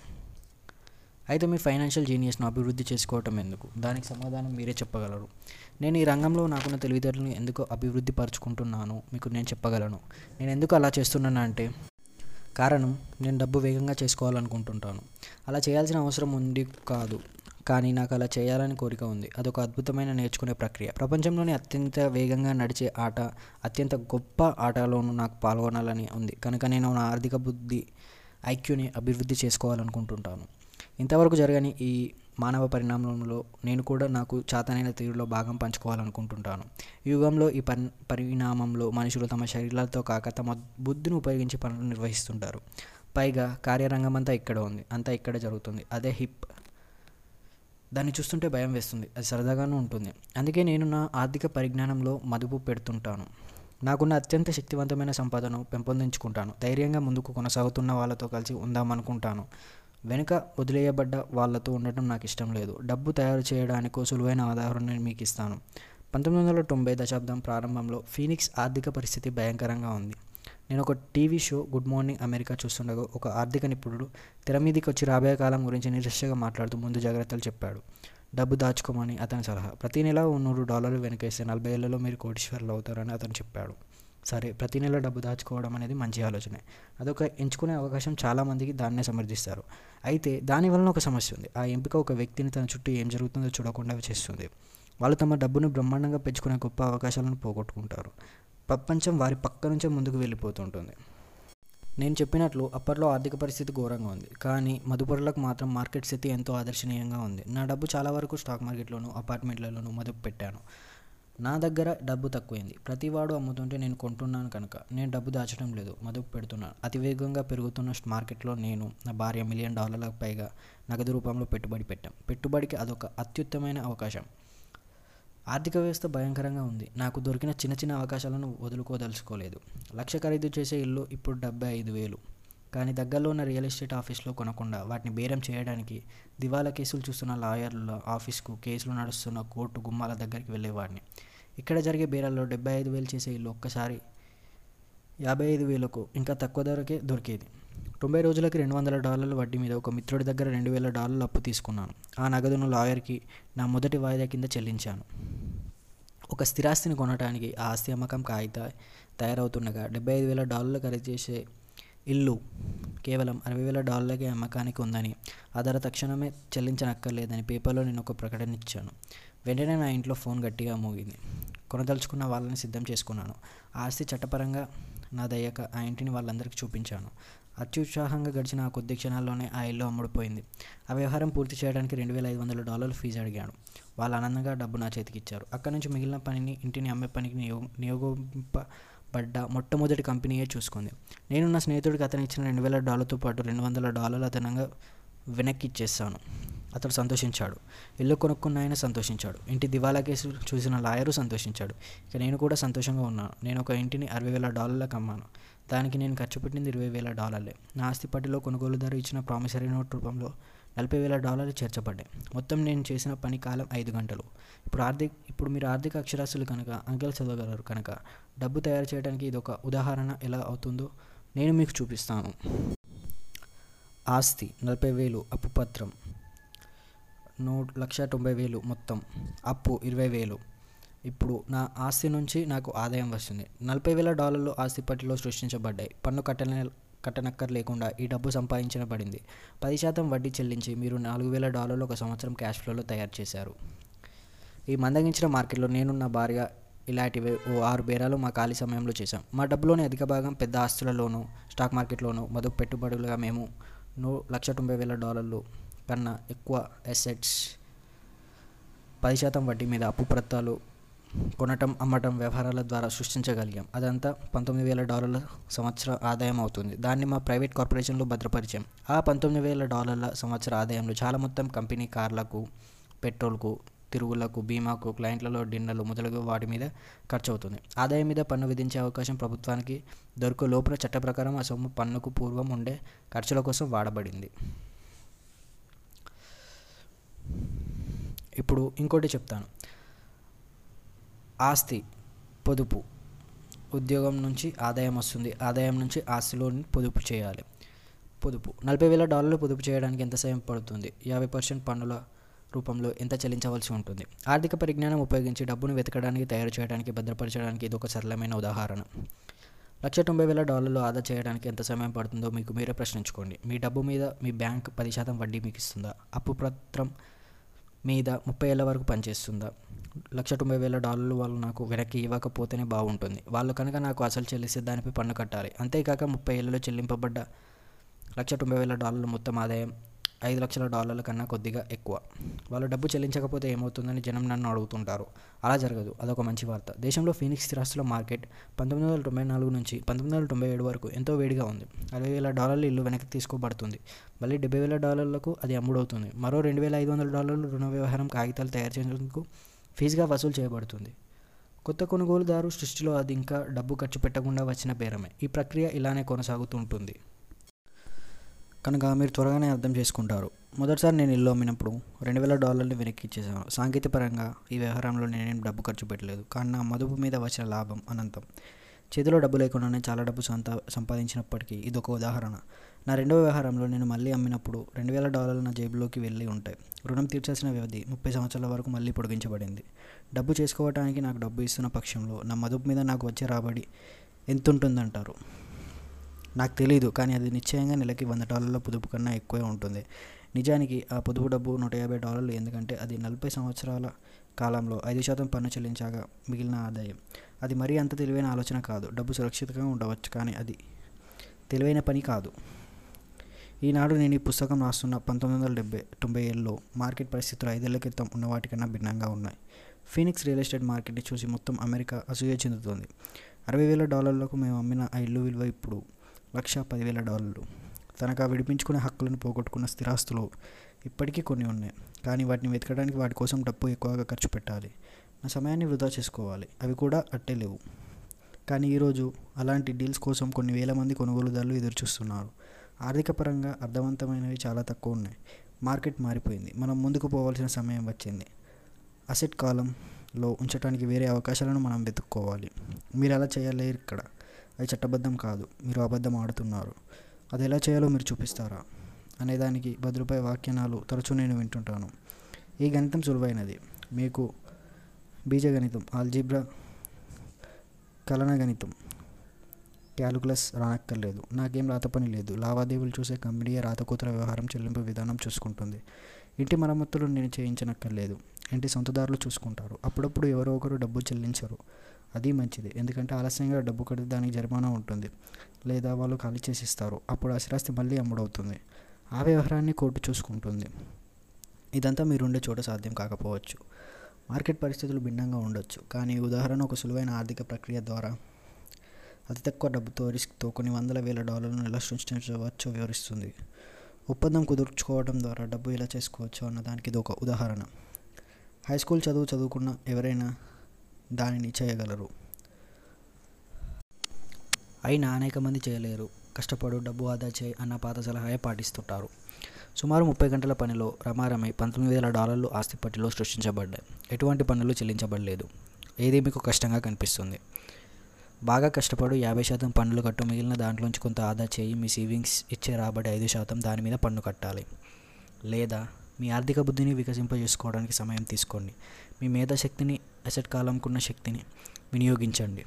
అయితే మీ ఫైనాన్షియల్ జీనియస్ను అభివృద్ధి చేసుకోవటం ఎందుకు దానికి సమాధానం మీరే చెప్పగలరు నేను ఈ రంగంలో నాకున్న తెలివితేటలను ఎందుకు అభివృద్ధి పరుచుకుంటున్నాను మీకు నేను చెప్పగలను నేను ఎందుకు అలా చేస్తున్నాను అంటే కారణం నేను డబ్బు వేగంగా చేసుకోవాలనుకుంటుంటాను అలా చేయాల్సిన అవసరం ఉంది కాదు కానీ నాకు అలా చేయాలని కోరిక ఉంది అదొక అద్భుతమైన నేర్చుకునే ప్రక్రియ ప్రపంచంలోని అత్యంత వేగంగా నడిచే ఆట అత్యంత గొప్ప ఆటలోనూ నాకు పాల్గొనాలని ఉంది కనుక నేను నా ఆర్థిక బుద్ధి ఐక్యూని అభివృద్ధి చేసుకోవాలనుకుంటుంటాను ఇంతవరకు జరగని ఈ మానవ పరిణామంలో నేను కూడా నాకు చాతనైన తీరులో భాగం పంచుకోవాలనుకుంటుంటాను ఈ యుగంలో ఈ పరి పరిణామంలో మనుషులు తమ శరీరాలతో కాక తమ బుద్ధిని ఉపయోగించి పనులు నిర్వహిస్తుంటారు పైగా కార్యరంగం అంతా ఇక్కడ ఉంది అంతా ఇక్కడ జరుగుతుంది అదే హిప్ దాన్ని చూస్తుంటే భయం వేస్తుంది అది సరదాగానూ ఉంటుంది అందుకే నేను నా ఆర్థిక పరిజ్ఞానంలో మదుపు పెడుతుంటాను నాకున్న అత్యంత శక్తివంతమైన సంపదను పెంపొందించుకుంటాను ధైర్యంగా ముందుకు కొనసాగుతున్న వాళ్ళతో కలిసి ఉందామనుకుంటాను వెనుక వదిలేయబడ్డ వాళ్ళతో ఉండటం నాకు ఇష్టం లేదు డబ్బు తయారు చేయడానికి సులువైన ఉదాహరణ నేను మీకు ఇస్తాను పంతొమ్మిది వందల తొంభై దశాబ్దం ప్రారంభంలో ఫీనిక్స్ ఆర్థిక పరిస్థితి భయంకరంగా ఉంది నేను ఒక TV show good morning America చూస్తుండగా ఒక ఆర్థిక నిపుణుడు తెర మీదకి వచ్చి రాబోయే కాలం గురించి నిరక్షగా మాట్లాడుతూ ముందు జాగ్రత్తలు చెప్పాడు డబ్బు దాచుకోమని అతని సలహా ప్రతి నెల ఓ నూరు డాలర్లు వెనకేస్తే నలభై ఏళ్లలో మీరు కోటీశ్వర్లు అవుతారని అతను చెప్పాడు సరే ప్రతి నెల డబ్బు దాచుకోవడం అనేది మంచి ఆలోచనే అదొక ఎంచుకునే అవకాశం చాలామందికి దాన్నే సమర్థిస్తారు అయితే దాని వలన ఒక సమస్య ఉంది ఆ ఎంపిక ఒక వ్యక్తిని తన చుట్టూ ఏం జరుగుతుందో చూడకుండా చేస్తుంది వాళ్ళు తమ డబ్బును బ్రహ్మాండంగా పెంచుకునే గొప్ప అవకాశాలను పోగొట్టుకుంటారు ప్రపంచం వారి పక్క నుంచే ముందుకు వెళ్ళిపోతుంటుంది నేను చెప్పినట్లు అప్పట్లో ఆర్థిక పరిస్థితి ఘోరంగా ఉంది కానీ మదుపరులకు మాత్రం మార్కెట్ స్థితి ఎంతో ఆదర్శనీయంగా ఉంది నా డబ్బు చాలా వరకు స్టాక్ మార్కెట్లోను అపార్ట్మెంట్లలోనూ మదుపు పెట్టాను నా దగ్గర డబ్బు తక్కువైంది ప్రతివాడు అమ్ముతుంటే నేను కొంటున్నాను కనుక నేను డబ్బు దాచడం లేదు మదుపు పెడుతున్నాను అతివేగంగా పెరుగుతున్న మార్కెట్లో నేను నా భార్య మిలియన్ డాలర్లకు పైగా నగదు రూపంలో పెట్టుబడి పెట్టాం పెట్టుబడికి అదొక అత్యుత్తమైన అవకాశం ఆర్థిక వ్యవస్థ భయంకరంగా ఉంది నాకు దొరికిన చిన్న చిన్న అవకాశాలను వదులుకోదలుచుకోలేదు లక్ష ఖరీదు చేసే ఇల్లు ఇప్పుడు డెబ్బై ఐదు వేలు కానీ దగ్గరలో ఉన్న రియల్ ఎస్టేట్ ఆఫీస్లో కొనకుండా వాటిని బేరం చేయడానికి దివాలా కేసులు చూస్తున్న లాయర్ల ఆఫీస్కు కేసులు నడుస్తున్న కోర్టు గుమ్మాల దగ్గరికి వెళ్ళేవాడిని ఇక్కడ జరిగే బేరాల్లో డెబ్బై ఐదు వేలు చేసే ఇల్లు ఒక్కసారి యాభై ఐదు వేలకు ఇంకా తక్కువ ధరకే దొరికేది తొంభై రోజులకి రెండు వందల డాలర్ల వడ్డీ మీద ఒక మిత్రుడి దగ్గర రెండు వేల డాలర్లు అప్పు తీసుకున్నాను ఆ నగదును లాయర్కి నా మొదటి వాయిదా కింద చెల్లించాను ఒక స్థిరాస్తిని కొనడానికి ఆ ఆస్తి అమ్మకం కాగిత తయారవుతుండగా డెబ్బై ఐదు వేల డాలర్లు ఖరీదు చేసే ఇల్లు కేవలం అరవై వేల డాలర్లకే అమ్మకానికి ఉందని ఆ ధర తక్షణమే చెల్లించనక్కర్లేదని పేపర్లో నేను ఒక ప్రకటన ఇచ్చాను వెంటనే నా ఇంట్లో ఫోన్ గట్టిగా మోగింది కొనదలుచుకున్న వాళ్ళని సిద్ధం చేసుకున్నాను ఆ ఆస్తి చట్టపరంగా నాదయ్యాక ఆ ఇంటిని వాళ్ళందరికీ చూపించాను అత్యుత్సాహంగా గడిచిన ఆ కొద్ది క్షణాల్లోనే ఆ ఇల్లు అమ్ముడుపోయింది ఆ వ్యవహారం పూర్తి చేయడానికి రెండు వేల ఐదు వందల డాలర్లు ఫీజు అడిగాను వాళ్ళు ఆనందంగా డబ్బు నా చేతికి ఇచ్చారు అక్కడి నుంచి మిగిలిన పనిని ఇంటిని అమ్మే పనికి నియోగ నియోగింపబడ్డ మొట్టమొదటి కంపెనీయే చూసుకుంది నేను నా స్నేహితుడికి అతను ఇచ్చిన రెండు వేల డాలర్తో పాటు రెండు వందల డాలర్లు అదనంగా వెనక్కి ఇచ్చేస్తాను అతడు సంతోషించాడు ఇల్లు కొనుక్కున్న ఆయన సంతోషించాడు ఇంటి దివాలా కేసు చూసిన లాయరు సంతోషించాడు ఇక నేను కూడా సంతోషంగా ఉన్నాను నేను ఒక ఇంటిని అరవై వేల డాలర్లకు అమ్మాను దానికి నేను ఖర్చు పెట్టింది ఇరవై వేల డాలర్లే నా ఆస్తి పట్టిలో కొనుగోలుదారు ఇచ్చిన ప్రామిసరీ నోట్ రూపంలో నలభై వేల డాలర్లు చేర్చబడ్డాయి మొత్తం నేను చేసిన పని కాలం ఐదు గంటలు ఇప్పుడు ఆర్థిక ఇప్పుడు మీరు ఆర్థిక అక్షరాస్యులు కనుక అంకెలు చదవగలరు కనుక డబ్బు తయారు చేయడానికి ఇది ఒక ఉదాహరణ ఎలా అవుతుందో నేను మీకు చూపిస్తాను ఆస్తి నలభై వేలు అప్పు పత్రం నూట లక్ష తొంభై వేలు మొత్తం అప్పు ఇరవై వేలు ఇప్పుడు నా ఆస్తి నుంచి నాకు ఆదాయం వస్తుంది నలభై వేల డాలర్లు ఆస్తి పట్టిలో సృష్టించబడ్డాయి పన్ను కట్టన కట్టనక్కర్ లేకుండా ఈ డబ్బు సంపాదించబడింది పది శాతం వడ్డీ చెల్లించి మీరు నాలుగు వేల డాలర్లు ఒక సంవత్సరం క్యాష్ ఫ్లోలో తయారు చేశారు ఈ మందగించిన మార్కెట్లో నేను నా భార్య ఇలాంటివి ఓ ఆరు బేరాలు మా ఖాళీ సమయంలో చేశాం మా డబ్బులోని అధిక భాగం పెద్ద ఆస్తులలోనూ స్టాక్ మార్కెట్లోనూ మదుపు పెట్టుబడులుగా మేము నూ లక్ష తొంభై వేల డాలర్లు కన్నా ఎక్కువ అసెట్స్ పది శాతం వడ్డీ మీద అప్పు ప్రత్తాలు కొనటం అమ్మటం వ్యవహారాల ద్వారా సృష్టించగలిగాం అదంతా పంతొమ్మిది వేల డాలర్ల సంవత్సర ఆదాయం అవుతుంది దాన్ని మా ప్రైవేట్ కార్పొరేషన్లో భద్రపరిచాం ఆ పంతొమ్మిది వేల డాలర్ల సంవత్సర ఆదాయంలో చాలా మొత్తం కంపెనీ కార్లకు పెట్రోల్కు తిరుగులకు బీమాకు క్లయింట్లలో డిన్నర్లు మొదలగు వాటి మీద ఖర్చు అవుతుంది ఆదాయం మీద పన్ను విధించే అవకాశం ప్రభుత్వానికి దొరికే లోపల చట్ట ప్రకారం ఆ సొమ్ము పన్నుకు పూర్వం ఉండే ఖర్చుల కోసం వాడబడింది ఇప్పుడు ఇంకోటి చెప్తాను ఆస్తి పొదుపు ఉద్యోగం నుంచి ఆదాయం వస్తుంది ఆదాయం నుంచి ఆస్తిలోని పొదుపు చేయాలి పొదుపు నలభై వేల డాలర్లు పొదుపు చేయడానికి ఎంత సమయం పడుతుంది యాభై పర్సెంట్ పన్నుల రూపంలో ఎంత చెల్లించవలసి ఉంటుంది ఆర్థిక పరిజ్ఞానం ఉపయోగించి డబ్బును వెతకడానికి తయారు చేయడానికి భద్రపరచడానికి ఇది ఒక సరళమైన ఉదాహరణ లక్ష తొంభై వేల డాలర్లు ఆదా చేయడానికి ఎంత సమయం పడుతుందో మీకు మీరే ప్రశ్నించుకోండి మీ డబ్బు మీద మీ బ్యాంక్ పది శాతం వడ్డీ మీకు ఇస్తుందా అప్పు పత్రం మీద ముప్పై ఏళ్ళ వరకు పనిచేస్తుందా లక్ష తొంభై వేల డాలర్లు వాళ్ళు నాకు వెనక్కి ఇవ్వకపోతేనే బాగుంటుంది వాళ్ళు కనుక నాకు అసలు చెల్లిస్తే దానిపై పన్ను కట్టాలి అంతేకాక ముప్పై ఏళ్ళలో చెల్లింపబడ్డ లక్ష తొంభై వేల డాలర్ల మొత్తం ఆదాయం ఐదు లక్షల డాలర్ల కన్నా కొద్దిగా ఎక్కువ వాళ్ళు డబ్బు చెల్లించకపోతే ఏమవుతుందని జనం నన్ను అడుగుతుంటారు అలా జరగదు అదొక మంచి వార్త దేశంలో ఫీనిక్స్ స్థిరాస్తుల మార్కెట్ పంతొమ్మిది వందల తొంభై నాలుగు నుంచి పంతొమ్మిది వందల తొంభై ఏడు వరకు ఎంతో వేడిగా ఉంది అరవై వేల డాలర్లు ఇల్లు వెనక్కి తీసుకోబడుతుంది మళ్ళీ డెబ్బై వేల డాలర్లకు అది అమ్ముడవుతుంది మరో రెండు వేల ఐదు వందల డాలర్లు రుణ వ్యవహారం కాగితాలు తయారు చేసేందుకు ఫీజుగా వసూలు చేయబడుతుంది కొత్త కొనుగోలుదారు సృష్టిలో అది ఇంకా డబ్బు ఖర్చు పెట్టకుండా వచ్చిన బేరమే ఈ ప్రక్రియ ఇలానే కొనసాగుతుంటుంది కనుక మీరు త్వరగానే అర్థం చేసుకుంటారు మొదటిసారి నేను ఇల్లు అమ్మినప్పుడు రెండు వేల డాలర్లు వెనక్కి ఇచ్చేసాను సాంకేతికపరంగా ఈ వ్యవహారంలో నేనేం డబ్బు ఖర్చు పెట్టలేదు కానీ నా మదుపు మీద వచ్చిన లాభం అనంతం చేతిలో డబ్బు లేకుండానే చాలా డబ్బు సంత సంపాదించినప్పటికీ ఇదొక ఉదాహరణ నా రెండవ వ్యవహారంలో నేను మళ్ళీ అమ్మినప్పుడు రెండు వేల డాలర్లు నా జేబులోకి వెళ్ళి ఉంటాయి రుణం తీర్చాల్సిన వ్యవధి ముప్పై సంవత్సరాల వరకు మళ్ళీ పొడిగించబడింది డబ్బు చేసుకోవడానికి నాకు డబ్బు ఇస్తున్న పక్షంలో నా మదుపు మీద నాకు వచ్చే రాబడి ఎంత ఉంటుందంటారు నాకు తెలియదు కానీ అది నిశ్చయంగా నెలకి వంద డాలర్ల పొదుపు కన్నా ఎక్కువే ఉంటుంది నిజానికి ఆ పొదుపు డబ్బు నూట యాభై డాలర్లు ఎందుకంటే అది నలభై సంవత్సరాల కాలంలో ఐదు శాతం పన్ను చెల్లించాక మిగిలిన ఆదాయం అది మరీ అంత తెలివైన ఆలోచన కాదు డబ్బు సురక్షితంగా ఉండవచ్చు కానీ అది తెలివైన పని కాదు ఈనాడు నేను ఈ పుస్తకం రాస్తున్న పంతొమ్మిది వందల డెబ్బై తొంభై ఏళ్ళలో మార్కెట్ పరిస్థితులు ఐదేళ్ల క్రితం ఉన్న వాటికన్నా భిన్నంగా ఉన్నాయి ఫీనిక్స్ రియల్ ఎస్టేట్ మార్కెట్ని చూసి మొత్తం అమెరికా అసూయ చెందుతుంది అరవై వేల డాలర్లకు మేము అమ్మిన ఆ ఇల్లు విలువ ఇప్పుడు లక్ష పదివేల డాలర్లు తనకు ఆ విడిపించుకునే హక్కులను పోగొట్టుకున్న స్థిరాస్తులు ఇప్పటికీ కొన్ని ఉన్నాయి కానీ వాటిని వెతకడానికి వాటి కోసం డబ్బు ఎక్కువగా ఖర్చు పెట్టాలి నా సమయాన్ని వృధా చేసుకోవాలి అవి కూడా అట్టే లేవు కానీ ఈరోజు అలాంటి డీల్స్ కోసం కొన్ని వేల మంది కొనుగోలుదారులు ఎదురుచూస్తున్నారు ఆర్థిక పరంగా అర్థవంతమైనవి చాలా తక్కువ ఉన్నాయి మార్కెట్ మారిపోయింది మనం ముందుకు పోవాల్సిన సమయం వచ్చింది అసెట్ కాలంలో ఉంచడానికి వేరే అవకాశాలను మనం వెతుక్కోవాలి మీరు అలా చేయలేరు ఇక్కడ అది చట్టబద్ధం కాదు మీరు అబద్ధం ఆడుతున్నారు అది ఎలా చేయాలో మీరు చూపిస్తారా అనేదానికి భద్రపై వాక్యానాలు తరచూ నేను వింటుంటాను ఈ గణితం సులువైనది మీకు బీజగణితం ఆల్జీబ్రా కలన గణితం క్యాలిక్యులస్ రానక్కర్లేదు నాకేం రాత పని లేదు లావాదేవీలు చూసే కంపెనీ రాతకూతుర వ్యవహారం చెల్లింపు విధానం చూసుకుంటుంది ఇంటి మరమ్మతులు నేను చేయించనక్కర్లేదు ఇంటి సొంతదారులు చూసుకుంటారు అప్పుడప్పుడు ఎవరో ఒకరు డబ్బు చెల్లించరు అది మంచిది ఎందుకంటే ఆలస్యంగా డబ్బు కడితే దానికి జరిమానా ఉంటుంది లేదా వాళ్ళు ఖాళీ చేసి ఇస్తారు అప్పుడు ఆ స్థిరాస్తి మళ్ళీ అమ్ముడవుతుంది ఆ వ్యవహారాన్ని కోర్టు చూసుకుంటుంది ఇదంతా మీరుండే చోట సాధ్యం కాకపోవచ్చు మార్కెట్ పరిస్థితులు భిన్నంగా ఉండొచ్చు కానీ ఈ ఉదాహరణ ఒక సులువైన ఆర్థిక ప్రక్రియ ద్వారా అతి తక్కువ డబ్బుతో రిస్క్తో కొన్ని వందల వేల డాలర్లను ఎలా సృష్టించవచ్చో వివరిస్తుంది ఒప్పందం కుదుర్చుకోవడం ద్వారా డబ్బు ఎలా చేసుకోవచ్చు అన్న దానికి ఇది ఒక ఉదాహరణ హై స్కూల్ చదువు చదువుకున్న ఎవరైనా దానిని చేయగలరు అయినా అనేక మంది చేయలేరు కష్టపడు డబ్బు ఆదా చేయి అన్న పాత సలహాయే పాటిస్తుంటారు సుమారు ముప్పై గంటల పనిలో రమారమై పంతొమ్మిది వేల డాలర్లు ఆస్తి పట్టిలో సృష్టించబడ్డాయి ఎటువంటి పన్నులు చెల్లించబడలేదు ఏది మీకు కష్టంగా కనిపిస్తుంది బాగా కష్టపడు యాభై శాతం పన్నులు కట్టు మిగిలిన దాంట్లోంచి కొంత ఆదా చేయి మీ సేవింగ్స్ ఇచ్చే రాబడి ఐదు శాతం దాని మీద పన్ను కట్టాలి లేదా మీ ఆర్థిక బుద్ధిని వికసింపజేసుకోవడానికి సమయం తీసుకోండి మీ మేధాశక్తిని అసెట్ కాలంకున్న శక్తిని వినియోగించండి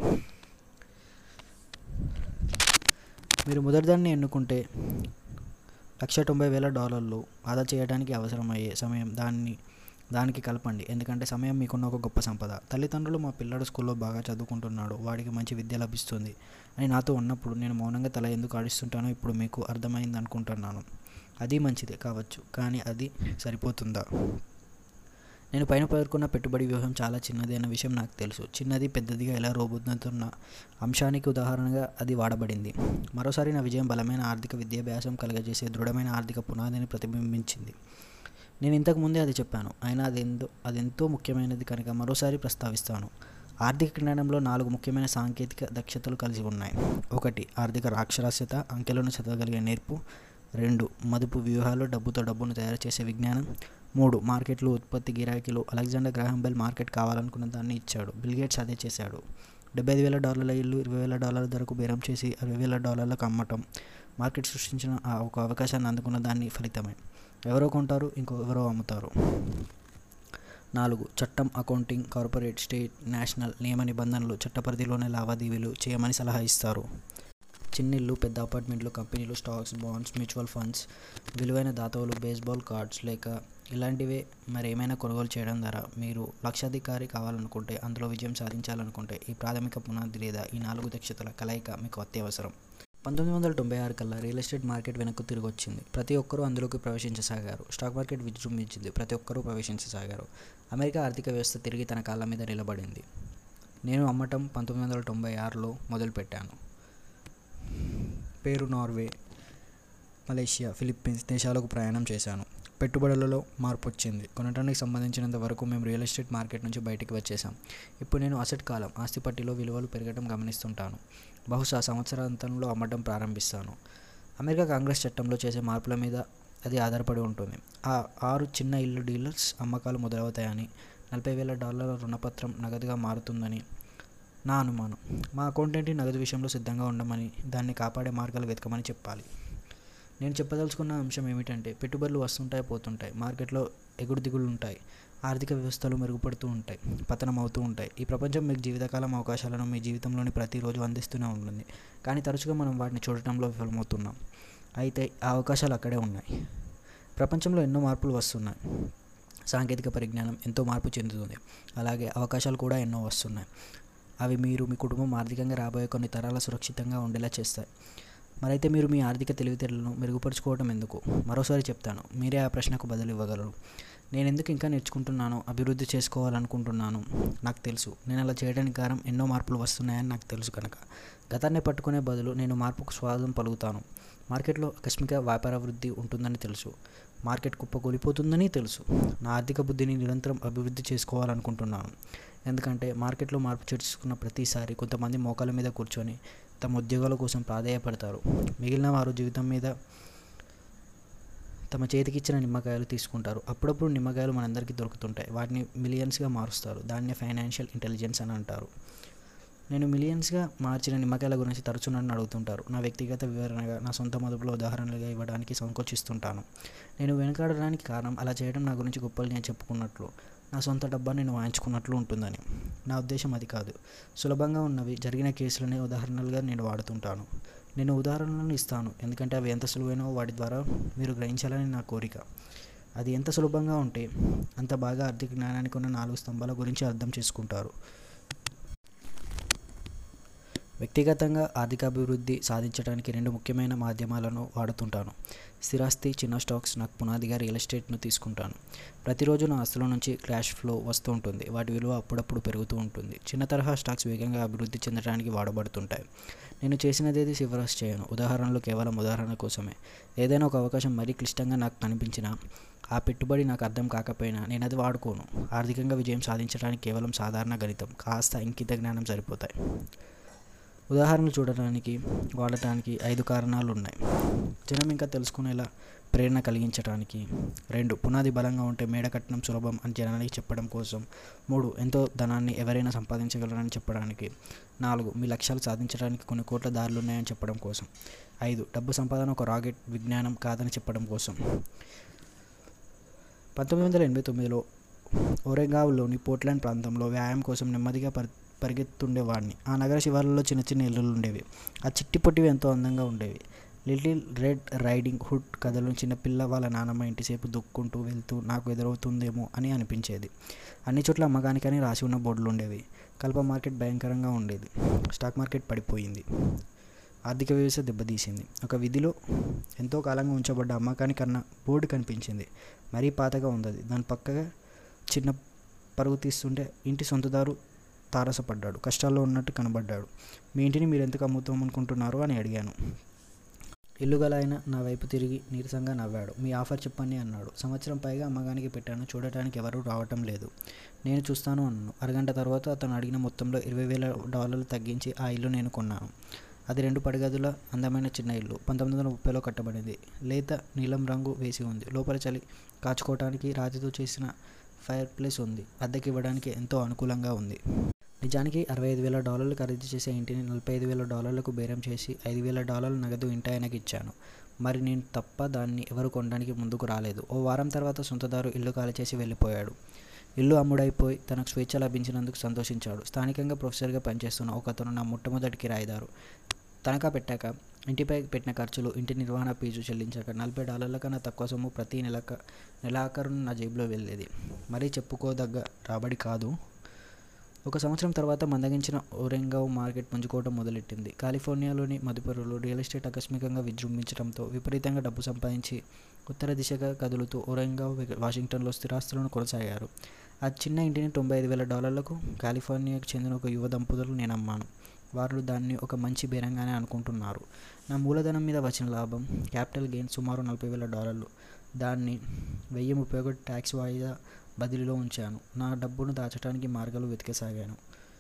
మీరు మొదటిదాన్ని ఎన్నుకుంటే లక్ష తొంభై వేల డాలర్లు ఆదా చేయడానికి అవసరమయ్యే సమయం దాన్ని దానికి కలపండి ఎందుకంటే సమయం మీకున్న ఒక గొప్ప సంపద తల్లిదండ్రులు మా పిల్లాడు స్కూల్లో బాగా చదువుకుంటున్నాడు వాడికి మంచి విద్య లభిస్తుంది అని నాతో ఉన్నప్పుడు నేను మౌనంగా తల ఎందుకు ఆడిస్తుంటానో ఇప్పుడు మీకు అర్థమైంది అనుకుంటున్నాను అది మంచిదే కావచ్చు కానీ అది సరిపోతుందా నేను పైన పేర్కొన్న పెట్టుబడి వ్యూహం చాలా చిన్నది అన్న విషయం నాకు తెలుసు చిన్నది పెద్దదిగా ఎలా రూపొందుతున్న అంశానికి ఉదాహరణగా అది వాడబడింది మరోసారి నా విజయం బలమైన ఆర్థిక విద్యాభ్యాసం కలగజేసే దృఢమైన ఆర్థిక పునాదిని ప్రతిబింబించింది నేను ఇంతకు ముందే అది చెప్పాను అయినా అది ఎంతో అది ఎంతో ముఖ్యమైనది కనుక మరోసారి ప్రస్తావిస్తాను ఆర్థిక జ్ఞానంలో నాలుగు ముఖ్యమైన సాంకేతిక దక్షతలు కలిసి ఉన్నాయి ఒకటి ఆర్థిక రాక్షరాస్యత అంకెలను చదవగలిగే నేర్పు రెండు మదుపు వ్యూహాలు డబ్బుతో డబ్బును తయారు చేసే విజ్ఞానం మూడు మార్కెట్లు ఉత్పత్తి గిరాకీలు అలెగ్జాండర్ గ్రాహం బెల్ మార్కెట్ కావాలనుకున్న దాన్ని ఇచ్చాడు బిల్ గేట్స్ అదే చేశాడు డెబ్బై ఐదు వేల డాలర్ల ఇల్లు ఇరవై వేల డాలర్ల ధరకు బేరం చేసి అరవై వేల డాలర్లకు అమ్మటం మార్కెట్ సృష్టించిన ఆ ఒక అవకాశాన్ని అందుకున్న దాన్ని ఫలితమే ఎవరో కొంటారు ఇంకో ఎవరో అమ్ముతారు నాలుగు చట్టం అకౌంటింగ్ కార్పొరేట్ స్టేట్ నేషనల్ నియమ నిబంధనలు చట్టపరిధిలోనే లావాదేవీలు చేయమని సలహా ఇస్తారు చిన్నిళ్ళు పెద్ద అపార్ట్మెంట్లు కంపెనీలు స్టాక్స్ బాండ్స్ మ్యూచువల్ ఫండ్స్ విలువైన దాతవులు బేస్బాల్ కార్డ్స్ లేక ఇలాంటివే మరి ఏమైనా కొనుగోలు చేయడం ద్వారా మీరు లక్షాధికారి కావాలనుకుంటే అందులో విజయం సాధించాలనుకుంటే ఈ ప్రాథమిక పునాది లేదా ఈ నాలుగు దక్షతల కలయిక మీకు అత్యవసరం పంతొమ్మిది వందల తొంభై ఆరు కల్లా రియల్ ఎస్టేట్ మార్కెట్ వెనక్కు తిరిగి వచ్చింది ప్రతి ఒక్కరూ అందులోకి ప్రవేశించసాగారు స్టాక్ మార్కెట్ విజృంభించింది ప్రతి ఒక్కరూ ప్రవేశించసాగారు అమెరికా ఆర్థిక వ్యవస్థ తిరిగి తన కాళ్ళ మీద నిలబడింది నేను అమ్మటం పంతొమ్మిది వందల తొంభై ఆరులో మొదలుపెట్టాను పేరు నార్వే మలేషియా ఫిలిప్పీన్స్ దేశాలకు ప్రయాణం చేశాను పెట్టుబడులలో మార్పు వచ్చింది కొనడానికి సంబంధించినంత వరకు మేము రియల్ ఎస్టేట్ మార్కెట్ నుంచి బయటికి వచ్చేసాం ఇప్పుడు నేను అసెట్ కాలం ఆస్తి పట్టిలో విలువలు పెరగడం గమనిస్తుంటాను బహుశా సంవత్సరాంతంలో అమ్మడం ప్రారంభిస్తాను అమెరికా కాంగ్రెస్ చట్టంలో చేసే మార్పుల మీద అది ఆధారపడి ఉంటుంది ఆ ఆరు చిన్న ఇల్లు డీలర్స్ అమ్మకాలు మొదలవుతాయని నలభై వేల డాలర్ల రుణపత్రం నగదుగా మారుతుందని నా అనుమానం మా అకౌంటెంట్ నగదు విషయంలో సిద్ధంగా ఉండమని దాన్ని కాపాడే మార్గాలు వెతకమని చెప్పాలి నేను చెప్పదలుచుకున్న అంశం ఏమిటంటే పెట్టుబడులు వస్తుంటాయి పోతుంటాయి మార్కెట్లో ఎగుడు దిగులు ఉంటాయి ఆర్థిక వ్యవస్థలు మెరుగుపడుతూ ఉంటాయి పతనం అవుతూ ఉంటాయి ఈ ప్రపంచం మీకు జీవితకాలం అవకాశాలను మీ జీవితంలోని ప్రతిరోజు అందిస్తూనే ఉంటుంది కానీ తరచుగా మనం వాటిని చూడటంలో విఫలమవుతున్నాం అయితే ఆ అవకాశాలు అక్కడే ఉన్నాయి ప్రపంచంలో ఎన్నో మార్పులు వస్తున్నాయి సాంకేతిక పరిజ్ఞానం ఎంతో మార్పు చెందుతుంది అలాగే అవకాశాలు కూడా ఎన్నో వస్తున్నాయి అవి మీరు మీ కుటుంబం ఆర్థికంగా రాబోయే కొన్ని తరాల సురక్షితంగా ఉండేలా చేస్తాయి మరైతే మీరు మీ ఆర్థిక తెలివితేటలను మెరుగుపరుచుకోవడం ఎందుకు మరోసారి చెప్తాను మీరే ఆ ప్రశ్నకు బదులు ఇవ్వగలరు నేను ఎందుకు ఇంకా నేర్చుకుంటున్నాను అభివృద్ధి చేసుకోవాలనుకుంటున్నాను నాకు తెలుసు నేను అలా చేయడానికి కారణం ఎన్నో మార్పులు వస్తున్నాయని నాకు తెలుసు కనుక గతాన్ని పట్టుకునే బదులు నేను మార్పుకు స్వాగతం పలుకుతాను మార్కెట్లో ఆకస్మిక వ్యాపార వృద్ధి ఉంటుందని తెలుసు మార్కెట్ కుప్పకూలిపోతుందని తెలుసు నా ఆర్థిక బుద్ధిని నిరంతరం అభివృద్ధి చేసుకోవాలనుకుంటున్నాను ఎందుకంటే మార్కెట్లో మార్పు చేసుకున్న ప్రతిసారి కొంతమంది మోకాల మీద కూర్చొని తమ ఉద్యోగాల కోసం ప్రాధాయపడతారు మిగిలిన వారు జీవితం మీద తమ చేతికిచ్చిన నిమ్మకాయలు తీసుకుంటారు అప్పుడప్పుడు నిమ్మకాయలు మనందరికీ దొరుకుతుంటాయి వాటిని మిలియన్స్గా మారుస్తారు దాన్ని ఫైనాన్షియల్ ఇంటెలిజెన్స్ అని అంటారు నేను మిలియన్స్గా మార్చిన నిమ్మకాయల గురించి తరచూ నన్ను అడుగుతుంటారు నా వ్యక్తిగత వివరణగా నా సొంత మదుపులో ఉదాహరణలుగా ఇవ్వడానికి సంకోచిస్తుంటాను నేను వెనకాడడానికి కారణం అలా చేయడం నా గురించి గొప్పలు నేను చెప్పుకున్నట్లు నా సొంత డబ్బా నేను వాయించుకున్నట్లు ఉంటుందని నా ఉద్దేశం అది కాదు సులభంగా ఉన్నవి జరిగిన కేసులనే ఉదాహరణలుగా నేను వాడుతుంటాను నేను ఉదాహరణలను ఇస్తాను ఎందుకంటే అవి ఎంత సులువైనో వాటి ద్వారా మీరు గ్రహించాలని నా కోరిక అది ఎంత సులభంగా ఉంటే అంత బాగా ఆర్థిక జ్ఞానానికి ఉన్న నాలుగు స్తంభాల గురించి అర్థం చేసుకుంటారు వ్యక్తిగతంగా ఆర్థికాభివృద్ధి సాధించడానికి రెండు ముఖ్యమైన మాధ్యమాలను వాడుతుంటాను స్థిరాస్తి చిన్న స్టాక్స్ నాకు పునాదిగా రియల్ ఎస్టేట్ను తీసుకుంటాను ప్రతిరోజు నా ఆస్తుల నుంచి క్యాష్ ఫ్లో వస్తూ ఉంటుంది వాటి విలువ అప్పుడప్పుడు పెరుగుతూ ఉంటుంది చిన్న తరహా స్టాక్స్ వేగంగా అభివృద్ధి చెందడానికి వాడబడుతుంటాయి నేను చేసినదేది సిఫారసు చేయను ఉదాహరణలు కేవలం ఉదాహరణ కోసమే ఏదైనా ఒక అవకాశం మరీ క్లిష్టంగా నాకు కనిపించినా ఆ పెట్టుబడి నాకు అర్థం కాకపోయినా నేను అది వాడుకోను ఆర్థికంగా విజయం సాధించడానికి కేవలం సాధారణ గణితం కాస్త ఇంకిత జ్ఞానం సరిపోతాయి ఉదాహరణలు చూడటానికి వాడటానికి ఐదు కారణాలు ఉన్నాయి జనం ఇంకా తెలుసుకునేలా ప్రేరణ కలిగించడానికి రెండు పునాది బలంగా ఉంటే మేడ కట్టడం సులభం అని జనానికి చెప్పడం కోసం మూడు ఎంతో ధనాన్ని ఎవరైనా సంపాదించగలరని చెప్పడానికి నాలుగు మీ లక్ష్యాలు సాధించడానికి కొన్ని కోట్ల దారులు ఉన్నాయని చెప్పడం కోసం ఐదు డబ్బు సంపాదన ఒక రాకెట్ విజ్ఞానం కాదని చెప్పడం కోసం పంతొమ్మిది వందల ఎనభై తొమ్మిదిలో ఒరెగావ్లోని పోర్ట్లాండ్ ప్రాంతంలో వ్యాయామం కోసం నెమ్మదిగా పరి పరిగెత్తుండేవాడిని ఆ నగర శివార్లలో చిన్న చిన్న ఇల్లులు ఉండేవి ఆ చిట్టి పొట్టివి ఎంతో అందంగా ఉండేవి లిటిల్ రెడ్ రైడింగ్ హుడ్ కథలో చిన్నపిల్ల వాళ్ళ నానమ్మ ఇంటిసేపు దుక్కుంటూ వెళ్తూ నాకు ఎదురవుతుందేమో అని అనిపించేది అన్ని చోట్ల అమ్మకానికని రాసి ఉన్న బోర్డులు ఉండేవి కల్ప మార్కెట్ భయంకరంగా ఉండేది స్టాక్ మార్కెట్ పడిపోయింది ఆర్థిక వ్యవస్థ దెబ్బతీసింది ఒక విధిలో ఎంతో కాలంగా ఉంచబడ్డ అమ్మకానికన్నా బోర్డు కనిపించింది మరీ పాతగా ఉంది దాని పక్కగా చిన్న పరుగు తీస్తుంటే ఇంటి సొంతదారు తారసపడ్డాడు కష్టాల్లో ఉన్నట్టు కనబడ్డాడు మీ ఇంటిని మీరు ఎందుకు అమ్ముతాం అనుకుంటున్నారు అని అడిగాను ఇల్లు గల ఆయన నా వైపు తిరిగి నీరసంగా నవ్వాడు మీ ఆఫర్ చెప్పండి అన్నాడు సంవత్సరం పైగా అమ్మగానికి పెట్టాను చూడటానికి ఎవరూ రావటం లేదు నేను చూస్తాను అన్నాను అరగంట తర్వాత అతను అడిగిన మొత్తంలో ఇరవై వేల డాలర్లు తగ్గించి ఆ ఇల్లు నేను కొన్నాను అది రెండు పడిగదుల అందమైన చిన్న ఇల్లు పంతొమ్మిది వందల ముప్పైలో కట్టబడింది లేత నీలం రంగు వేసి ఉంది లోపల చలి కాచుకోవడానికి రాతితో చేసిన ఫైర్ ప్లేస్ ఉంది అద్దెకి ఇవ్వడానికి ఎంతో అనుకూలంగా ఉంది నిజానికి అరవై ఐదు వేల డాలర్లు ఖరీదు చేసే ఇంటిని నలభై ఐదు వేల డాలర్లకు బేరం చేసి ఐదు వేల డాలర్ల నగదు ఇంటి ఆయనకి ఇచ్చాను మరి నేను తప్ప దాన్ని ఎవరు కొనడానికి ముందుకు రాలేదు ఓ వారం తర్వాత సొంతదారు ఇల్లు ఖాళీ చేసి వెళ్ళిపోయాడు ఇల్లు అమ్ముడైపోయి తనకు స్వేచ్ఛ లభించినందుకు సంతోషించాడు స్థానికంగా ప్రొఫెసర్గా పనిచేస్తున్న ఒకతను నా మొట్టమొదటి కిరాయిదారు తనఖా పెట్టాక ఇంటిపై పెట్టిన ఖర్చులు ఇంటి నిర్వహణ ఫీజు చెల్లించాక నలభై డాలర్ల కన్నా తక్కువ సొమ్ము ప్రతి నెలక నెలాఖరున నా జేబులో వెళ్ళేది మరీ చెప్పుకోదగ్గ రాబడి కాదు ఒక సంవత్సరం తర్వాత మందగించిన ఓరెంగావ్ మార్కెట్ పుంజుకోవడం మొదలెట్టింది కాలిఫోర్నియాలోని మదుపరులు రియల్ ఎస్టేట్ ఆకస్మికంగా విజృంభించడంతో విపరీతంగా డబ్బు సంపాదించి ఉత్తర దిశగా కదులుతూ ఓరెంగావ్ వాషింగ్టన్లో స్థిరాస్తులను కొనసాగారు ఆ చిన్న ఇంటిని తొంభై ఐదు వేల డాలర్లకు కాలిఫోర్నియాకు చెందిన ఒక యువ దంపతులు నేను అమ్మాను వారు దాన్ని ఒక మంచి బేరంగానే అనుకుంటున్నారు నా మూలధనం మీద వచ్చిన లాభం క్యాపిటల్ గెయిన్ సుమారు నలభై వేల డాలర్లు దాన్ని వెయ్యి ముప్పై ఒకటి ట్యాక్స్ వాయిదా బదిలీలో ఉంచాను నా డబ్బును దాచడానికి మార్గాలు వెతికసాగాను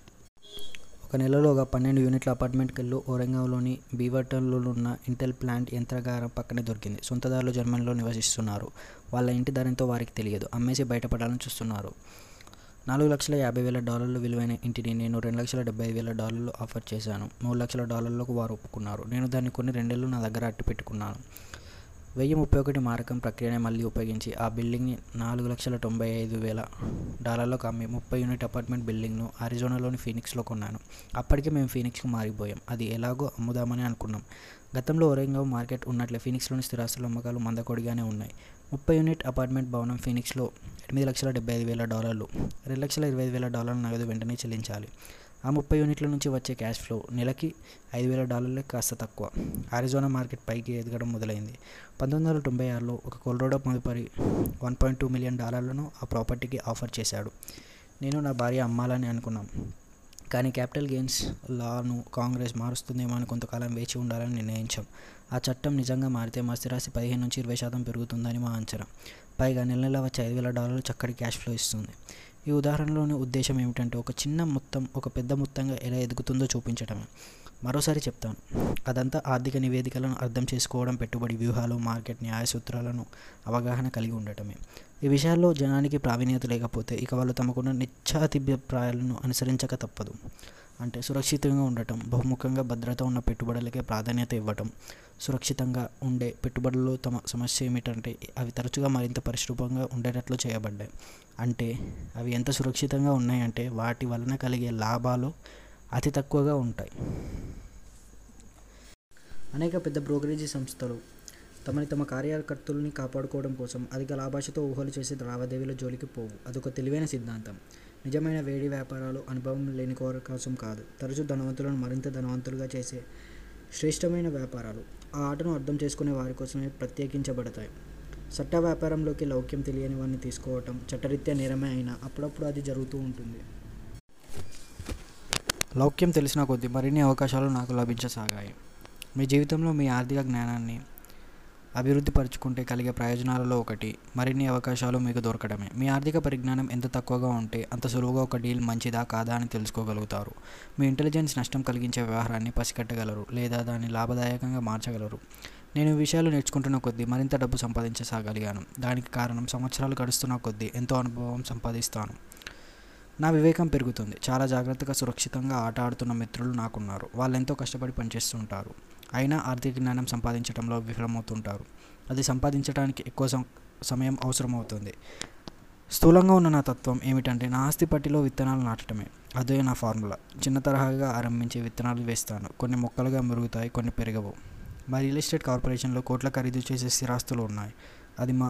ఒక నెలలోగా పన్నెండు యూనిట్ల అపార్ట్మెంట్కి వెళ్ళి ఓరంగావ్లోని బీవర్టన్లో ఉన్న ఇంటెల్ ప్లాంట్ యంత్రగారం పక్కనే దొరికింది సొంతదారులు జర్మనీలో నివసిస్తున్నారు వాళ్ళ ఇంటి ధరంతో వారికి తెలియదు అమ్మేసి బయటపడాలని చూస్తున్నారు నాలుగు లక్షల యాభై వేల డాలర్లు విలువైన ఇంటిని నేను రెండు లక్షల డెబ్బై ఐదు వేల డాలర్లు ఆఫర్ చేశాను మూడు లక్షల డాలర్లకు వారు ఒప్పుకున్నారు నేను దాన్ని కొన్ని రెండేళ్ళు నా దగ్గర అట్టు పెట్టుకున్నాను వెయ్యి ముప్పై ఒకటి మారకం ప్రక్రియని మళ్ళీ ఉపయోగించి ఆ బిల్డింగ్ని నాలుగు లక్షల తొంభై ఐదు వేల డాలర్లకు అమ్మి ముప్పై యూనిట్ అపార్ట్మెంట్ బిల్డింగ్ను అరిజోనాలోని ఫీనిక్స్లో కొన్నాను అప్పటికే మేము ఫీనిక్స్కి మారిపోయాం అది ఎలాగో అమ్ముదామని అనుకున్నాం గతంలో ఒరేంగావ్ మార్కెట్ ఉన్నట్లే ఫీనిక్స్లోని స్థిరాస్తుల అమ్మకాలు మందకొడిగానే ఉన్నాయి ముప్పై యూనిట్ అపార్ట్మెంట్ భవనం ఫీనిక్స్లో ఎనిమిది లక్షల డెబ్బై ఐదు వేల డాలర్లు రెండు లక్షల ఇరవై ఐదు వేల డాలర్ల నగదు వెంటనే చెల్లించాలి ఆ ముప్పై యూనిట్ల నుంచి వచ్చే క్యాష్ ఫ్లో నెలకి ఐదు వేల డాలర్లే కాస్త తక్కువ ఆరిజోనా మార్కెట్ పైకి ఎదగడం మొదలైంది పంతొమ్మిది వందల తొంభై ఆరులో ఒక కొల్రోడో మదుపరి వన్ పాయింట్ టూ మిలియన్ డాలర్లను ఆ ప్రాపర్టీకి ఆఫర్ చేశాడు నేను నా భార్య అమ్మాలని అనుకున్నాం కానీ క్యాపిటల్ గెయిన్స్ లాను కాంగ్రెస్ మారుస్తుందేమో అని కొంతకాలం వేచి ఉండాలని నిర్ణయించాం ఆ చట్టం నిజంగా మారితే మా స్థిరాస్తి పదిహేను నుంచి ఇరవై శాతం పెరుగుతుందని మా అంచనా పైగా నెల నెల వచ్చే ఐదు వేల డాలర్లు చక్కటి క్యాష్ ఫ్లో ఇస్తుంది ఈ ఉదాహరణలోని ఉద్దేశం ఏమిటంటే ఒక చిన్న మొత్తం ఒక పెద్ద మొత్తంగా ఎలా ఎదుగుతుందో చూపించడమే మరోసారి చెప్తాను అదంతా ఆర్థిక నివేదికలను అర్థం చేసుకోవడం పెట్టుబడి వ్యూహాలు మార్కెట్ న్యాయ సూత్రాలను అవగాహన కలిగి ఉండటమే ఈ విషయాల్లో జనానికి ప్రావీణ్యత లేకపోతే ఇక వాళ్ళు తమకున్న నిశ్చాతిభిప్రాయాలను అనుసరించక తప్పదు అంటే సురక్షితంగా ఉండటం బహుముఖంగా భద్రత ఉన్న పెట్టుబడులకే ప్రాధాన్యత ఇవ్వటం సురక్షితంగా ఉండే పెట్టుబడుల్లో తమ సమస్య ఏమిటంటే అవి తరచుగా మరింత పరిశుభ్రంగా ఉండేటట్లు చేయబడ్డాయి అంటే అవి ఎంత సురక్షితంగా ఉన్నాయంటే వాటి వలన కలిగే లాభాలు అతి తక్కువగా ఉంటాయి అనేక పెద్ద బ్రోకరేజీ సంస్థలు తమని తమ కార్యకర్తల్ని కాపాడుకోవడం కోసం అధిక లాభాశతో ఊహలు చేసే లావాదేవీల జోలికి పోవు అదొక తెలివైన సిద్ధాంతం నిజమైన వేడి వ్యాపారాలు అనుభవం లేని కోర కోసం కాదు తరచూ ధనవంతులను మరింత ధనవంతులుగా చేసే శ్రేష్టమైన వ్యాపారాలు ఆ ఆటను అర్థం చేసుకునే వారి కోసమే ప్రత్యేకించబడతాయి చట్ట వ్యాపారంలోకి లౌక్యం తెలియని వారిని తీసుకోవటం చట్టరీత్యా నేరమే అయినా అప్పుడప్పుడు అది జరుగుతూ ఉంటుంది లౌక్యం తెలిసిన కొద్దీ మరిన్ని అవకాశాలు నాకు లభించసాగాయి మీ జీవితంలో మీ ఆర్థిక జ్ఞానాన్ని అభివృద్ధి పరుచుకుంటే కలిగే ప్రయోజనాలలో ఒకటి మరిన్ని అవకాశాలు మీకు దొరకడమే మీ ఆర్థిక పరిజ్ఞానం ఎంత తక్కువగా ఉంటే అంత సులువుగా ఒక డీల్ మంచిదా కాదా అని తెలుసుకోగలుగుతారు మీ ఇంటెలిజెన్స్ నష్టం కలిగించే వ్యవహారాన్ని పసిగట్టగలరు లేదా దాన్ని లాభదాయకంగా మార్చగలరు నేను ఈ విషయాలు నేర్చుకుంటున్న కొద్దీ మరింత డబ్బు సంపాదించసాగలిగాను దానికి కారణం సంవత్సరాలు గడుస్తున్న కొద్దీ ఎంతో అనుభవం సంపాదిస్తాను నా వివేకం పెరుగుతుంది చాలా జాగ్రత్తగా సురక్షితంగా ఆట ఆడుతున్న మిత్రులు నాకున్నారు వాళ్ళు ఎంతో కష్టపడి పనిచేస్తుంటారు అయినా ఆర్థిక జ్ఞానం సంపాదించడంలో విఫలమవుతుంటారు అది సంపాదించడానికి ఎక్కువ సం- సమయం అవసరమవుతుంది స్థూలంగా ఉన్న నా తత్వం ఏమిటంటే నా ఆస్తి పట్టిలో విత్తనాలు నాటడమే అదే నా ఫార్ములా చిన్న తరహాగా ఆరంభించి విత్తనాలు వేస్తాను కొన్ని మొక్కలుగా మెరుగుతాయి కొన్ని పెరగవు మా రియల్ ఎస్టేట్ కార్పొరేషన్లో కోట్ల ఖరీదు చేసే స్థిరాస్తులు ఉన్నాయి అది మా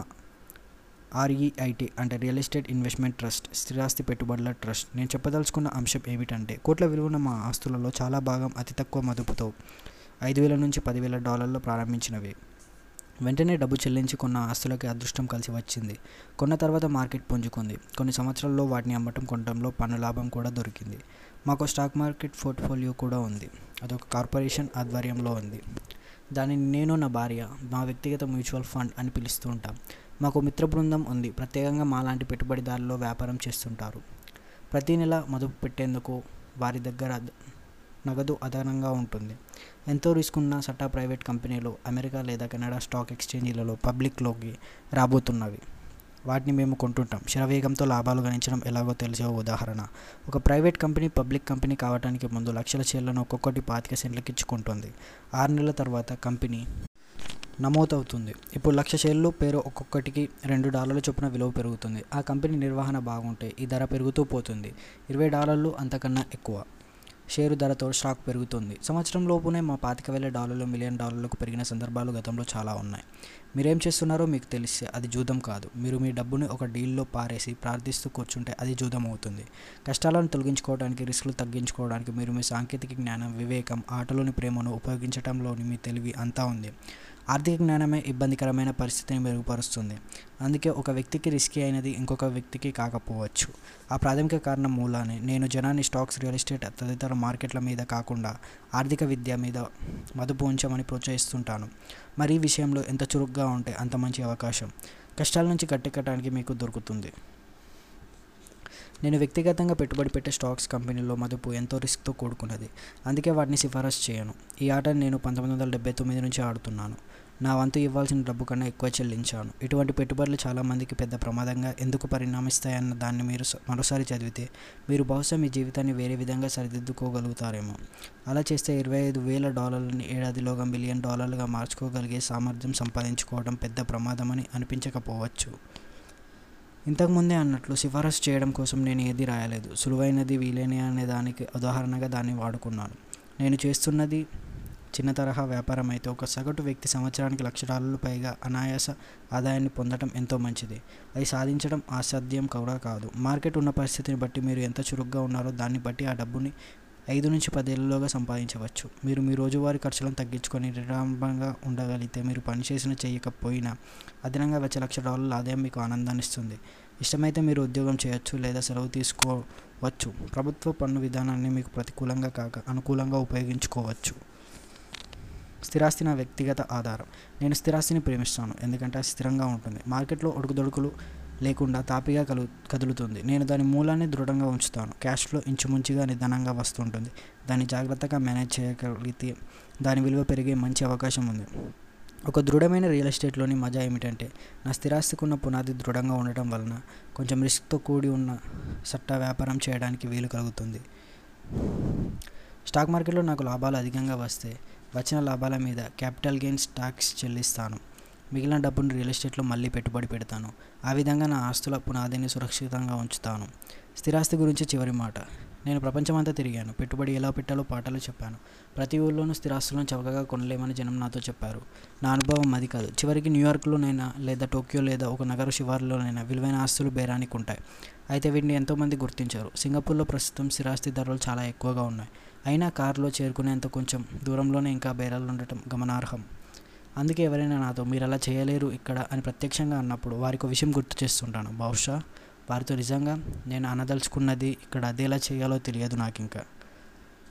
ఆర్ఈఐటి అంటే రియల్ ఎస్టేట్ ఇన్వెస్ట్మెంట్ ట్రస్ట్ స్థిరాస్తి పెట్టుబడుల ట్రస్ట్ నేను చెప్పదలుచుకున్న అంశం ఏమిటంటే కోట్ల విలువన మా ఆస్తులలో చాలా భాగం అతి తక్కువ మదుపుతో ఐదు వేల నుంచి పదివేల డాలర్లు ప్రారంభించినవి వెంటనే డబ్బు చెల్లించి కొన్న ఆస్తులకి అదృష్టం కలిసి వచ్చింది కొన్న తర్వాత మార్కెట్ పుంజుకుంది కొన్ని సంవత్సరాల్లో వాటిని అమ్మటం కొనడంలో పన్ను లాభం కూడా దొరికింది మాకు స్టాక్ మార్కెట్ పోర్ట్ఫోలియో కూడా ఉంది అదొక కార్పొరేషన్ ఆధ్వర్యంలో ఉంది దానిని నేను నా భార్య మా వ్యక్తిగత మ్యూచువల్ ఫండ్ అని పిలుస్తూ ఉంటాం మాకు మిత్ర బృందం ఉంది ప్రత్యేకంగా మాలాంటి పెట్టుబడిదారుల్లో వ్యాపారం చేస్తుంటారు ప్రతి నెల మదుపు పెట్టేందుకు వారి దగ్గర అద- నగదు అదనంగా ఉంటుంది ఎంతో రిస్క్ ఉన్న సట్టా ప్రైవేట్ కంపెనీలు అమెరికా లేదా కెనడా స్టాక్ ఎక్స్చేంజీలలో పబ్లిక్లోకి రాబోతున్నవి వాటిని మేము కొంటుంటాం శరవేగంతో లాభాలు గణించడం ఎలాగో తెలిసే ఓ ఉదాహరణ ఒక ప్రైవేట్ కంపెనీ పబ్లిక్ కంపెనీ కావడానికి ముందు లక్షల షేర్లను ఒక్కొక్కటి పాతిక సెంట్లకి ఇచ్చుకుంటుంది ఆరు నెలల తర్వాత కంపెనీ నమోదవుతుంది ఇప్పుడు లక్ష షేర్లు పేరు ఒక్కొక్కటికి రెండు డాలర్ల చొప్పున విలువ పెరుగుతుంది ఆ కంపెనీ నిర్వహణ బాగుంటే ఈ ధర పెరుగుతూ పోతుంది ఇరవై డాలర్లు అంతకన్నా ఎక్కువ షేరు ధరతో స్టాక్ పెరుగుతుంది సంవత్సరం లోపునే మా పాతిక వేల డాలర్లు మిలియన్ డాలర్లకు పెరిగిన సందర్భాలు గతంలో చాలా ఉన్నాయి మీరేం చేస్తున్నారో మీకు తెలిస్తే అది జూదం కాదు మీరు మీ డబ్బుని ఒక డీల్లో పారేసి ప్రార్థిస్తూ కూర్చుంటే అది జూదం అవుతుంది కష్టాలను తొలగించుకోవడానికి రిస్కులు తగ్గించుకోవడానికి మీరు మీ సాంకేతిక జ్ఞానం వివేకం ఆటలోని ప్రేమను ఉపయోగించడంలోని మీ తెలివి అంతా ఉంది ఆర్థిక జ్ఞానమే ఇబ్బందికరమైన పరిస్థితిని మెరుగుపరుస్తుంది అందుకే ఒక వ్యక్తికి రిస్కీ అయినది ఇంకొక వ్యక్తికి కాకపోవచ్చు ఆ ప్రాథమిక కారణం మూలానే నేను జనాన్ని స్టాక్స్ రియల్ ఎస్టేట్ తదితర మార్కెట్ల మీద కాకుండా ఆర్థిక విద్య మీద మదుపు ఉంచమని ప్రోత్సహిస్తుంటాను మరి ఈ విషయంలో ఎంత చురుగ్గా ఉంటే అంత మంచి అవకాశం కష్టాల నుంచి కట్టెక్కడానికి మీకు దొరుకుతుంది నేను వ్యక్తిగతంగా పెట్టుబడి పెట్టే స్టాక్స్ కంపెనీలో మదుపు ఎంతో రిస్క్తో కూడుకున్నది అందుకే వాటిని సిఫారసు చేయను ఈ ఆటను నేను పంతొమ్మిది వందల డెబ్బై తొమ్మిది నుంచి ఆడుతున్నాను నా వంతు ఇవ్వాల్సిన డబ్బు కన్నా ఎక్కువ చెల్లించాను ఇటువంటి పెట్టుబడులు చాలామందికి పెద్ద ప్రమాదంగా ఎందుకు పరిణమిస్తాయన్న దాన్ని మీరు స- మరోసారి చదివితే మీరు బహుశా మీ జీవితాన్ని వేరే విధంగా సరిదిద్దుకోగలుగుతారేమో అలా చేస్తే ఇరవై ఐదు వేల డాలర్లని ఏడాదిలోగా మిలియన్ డాలర్లుగా మార్చుకోగలిగే సామర్థ్యం సంపాదించుకోవడం పెద్ద ప్రమాదమని అనిపించకపోవచ్చు ఇంతకుముందే అన్నట్లు సిఫారసు చేయడం కోసం నేను ఏది రాయలేదు సులువైనది వీలైన అనే దానికి ఉదాహరణగా దాన్ని వాడుకున్నాను నేను చేస్తున్నది చిన్న తరహా వ్యాపారం అయితే ఒక సగటు వ్యక్తి సంవత్సరానికి లక్ష డాలర్లు పైగా అనాయాస ఆదాయాన్ని పొందడం ఎంతో మంచిది అది సాధించడం అసాధ్యం కూడా కాదు మార్కెట్ ఉన్న పరిస్థితిని బట్టి మీరు ఎంత చురుగ్గా ఉన్నారో దాన్ని బట్టి ఆ డబ్బుని ఐదు నుంచి పదేళ్లలోగా సంపాదించవచ్చు మీరు మీ రోజువారీ ఖర్చులను తగ్గించుకొని నిరాడంబరంగా ఉండగలిగితే మీరు పని చేసిన చేయకపోయినా అదనంగా వచ్చే లక్ష డాలర్ల ఆదాయం మీకు ఆనందాన్ని ఇస్తుంది ఇష్టమైతే మీరు ఉద్యోగం చేయొచ్చు లేదా సెలవు తీసుకోవచ్చు ప్రభుత్వ పన్ను విధానాన్ని మీకు ప్రతికూలంగా కాక అనుకూలంగా ఉపయోగించుకోవచ్చు స్థిరాస్తి నా వ్యక్తిగత ఆధారం నేను స్థిరాస్తిని ప్రేమిస్తాను ఎందుకంటే అది స్థిరంగా ఉంటుంది మార్కెట్లో ఒడుకుదొడుకులు లేకుండా తాపిగా కలు కదులుతుంది నేను దాని మూలాన్ని దృఢంగా ఉంచుతాను క్యాష్ ఫ్లో ఇంచుమించుగా నిదానంగా వస్తుంటుంది దాన్ని జాగ్రత్తగా మేనేజ్ చేయగలిగితే దాని విలువ పెరిగే మంచి అవకాశం ఉంది ఒక దృఢమైన రియల్ ఎస్టేట్లోని మజా ఏమిటంటే నా స్థిరాస్తికి ఉన్న పునాది దృఢంగా ఉండటం వలన కొంచెం రిస్క్తో కూడి ఉన్న సట్టా వ్యాపారం చేయడానికి వీలు కలుగుతుంది స్టాక్ మార్కెట్లో నాకు లాభాలు అధికంగా వస్తే వచ్చిన లాభాల మీద క్యాపిటల్ గెయిన్స్ ట్యాక్స్ చెల్లిస్తాను మిగిలిన డబ్బును రియల్ ఎస్టేట్లో మళ్ళీ పెట్టుబడి పెడతాను ఆ విధంగా నా ఆస్తుల పునాదిని సురక్షితంగా ఉంచుతాను స్థిరాస్తి గురించి చివరి మాట నేను ప్రపంచమంతా తిరిగాను పెట్టుబడి ఎలా పెట్టాలో పాఠాలు చెప్పాను ప్రతి ఊళ్ళోనూ స్థిరాస్తులను చౌకగా కొనలేమని జనం నాతో చెప్పారు నా అనుభవం అది కాదు చివరికి న్యూయార్క్లోనైనా లేదా టోక్యో లేదా ఒక నగర శివారులోనైనా విలువైన ఆస్తులు బేరానికి ఉంటాయి అయితే వీటిని ఎంతోమంది గుర్తించారు సింగపూర్లో ప్రస్తుతం స్థిరాస్తి ధరలు చాలా ఎక్కువగా ఉన్నాయి అయినా కారులో చేరుకునేంత కొంచెం దూరంలోనే ఇంకా బేరాలు ఉండటం గమనార్హం అందుకే ఎవరైనా నాతో మీరు అలా చేయలేరు ఇక్కడ అని ప్రత్యక్షంగా అన్నప్పుడు వారికి ఒక విషయం గుర్తు చేస్తుంటాను బహుశా వారితో నిజంగా నేను అనదలుచుకున్నది ఇక్కడ అదేలా చేయాలో తెలియదు నాకు ఇంకా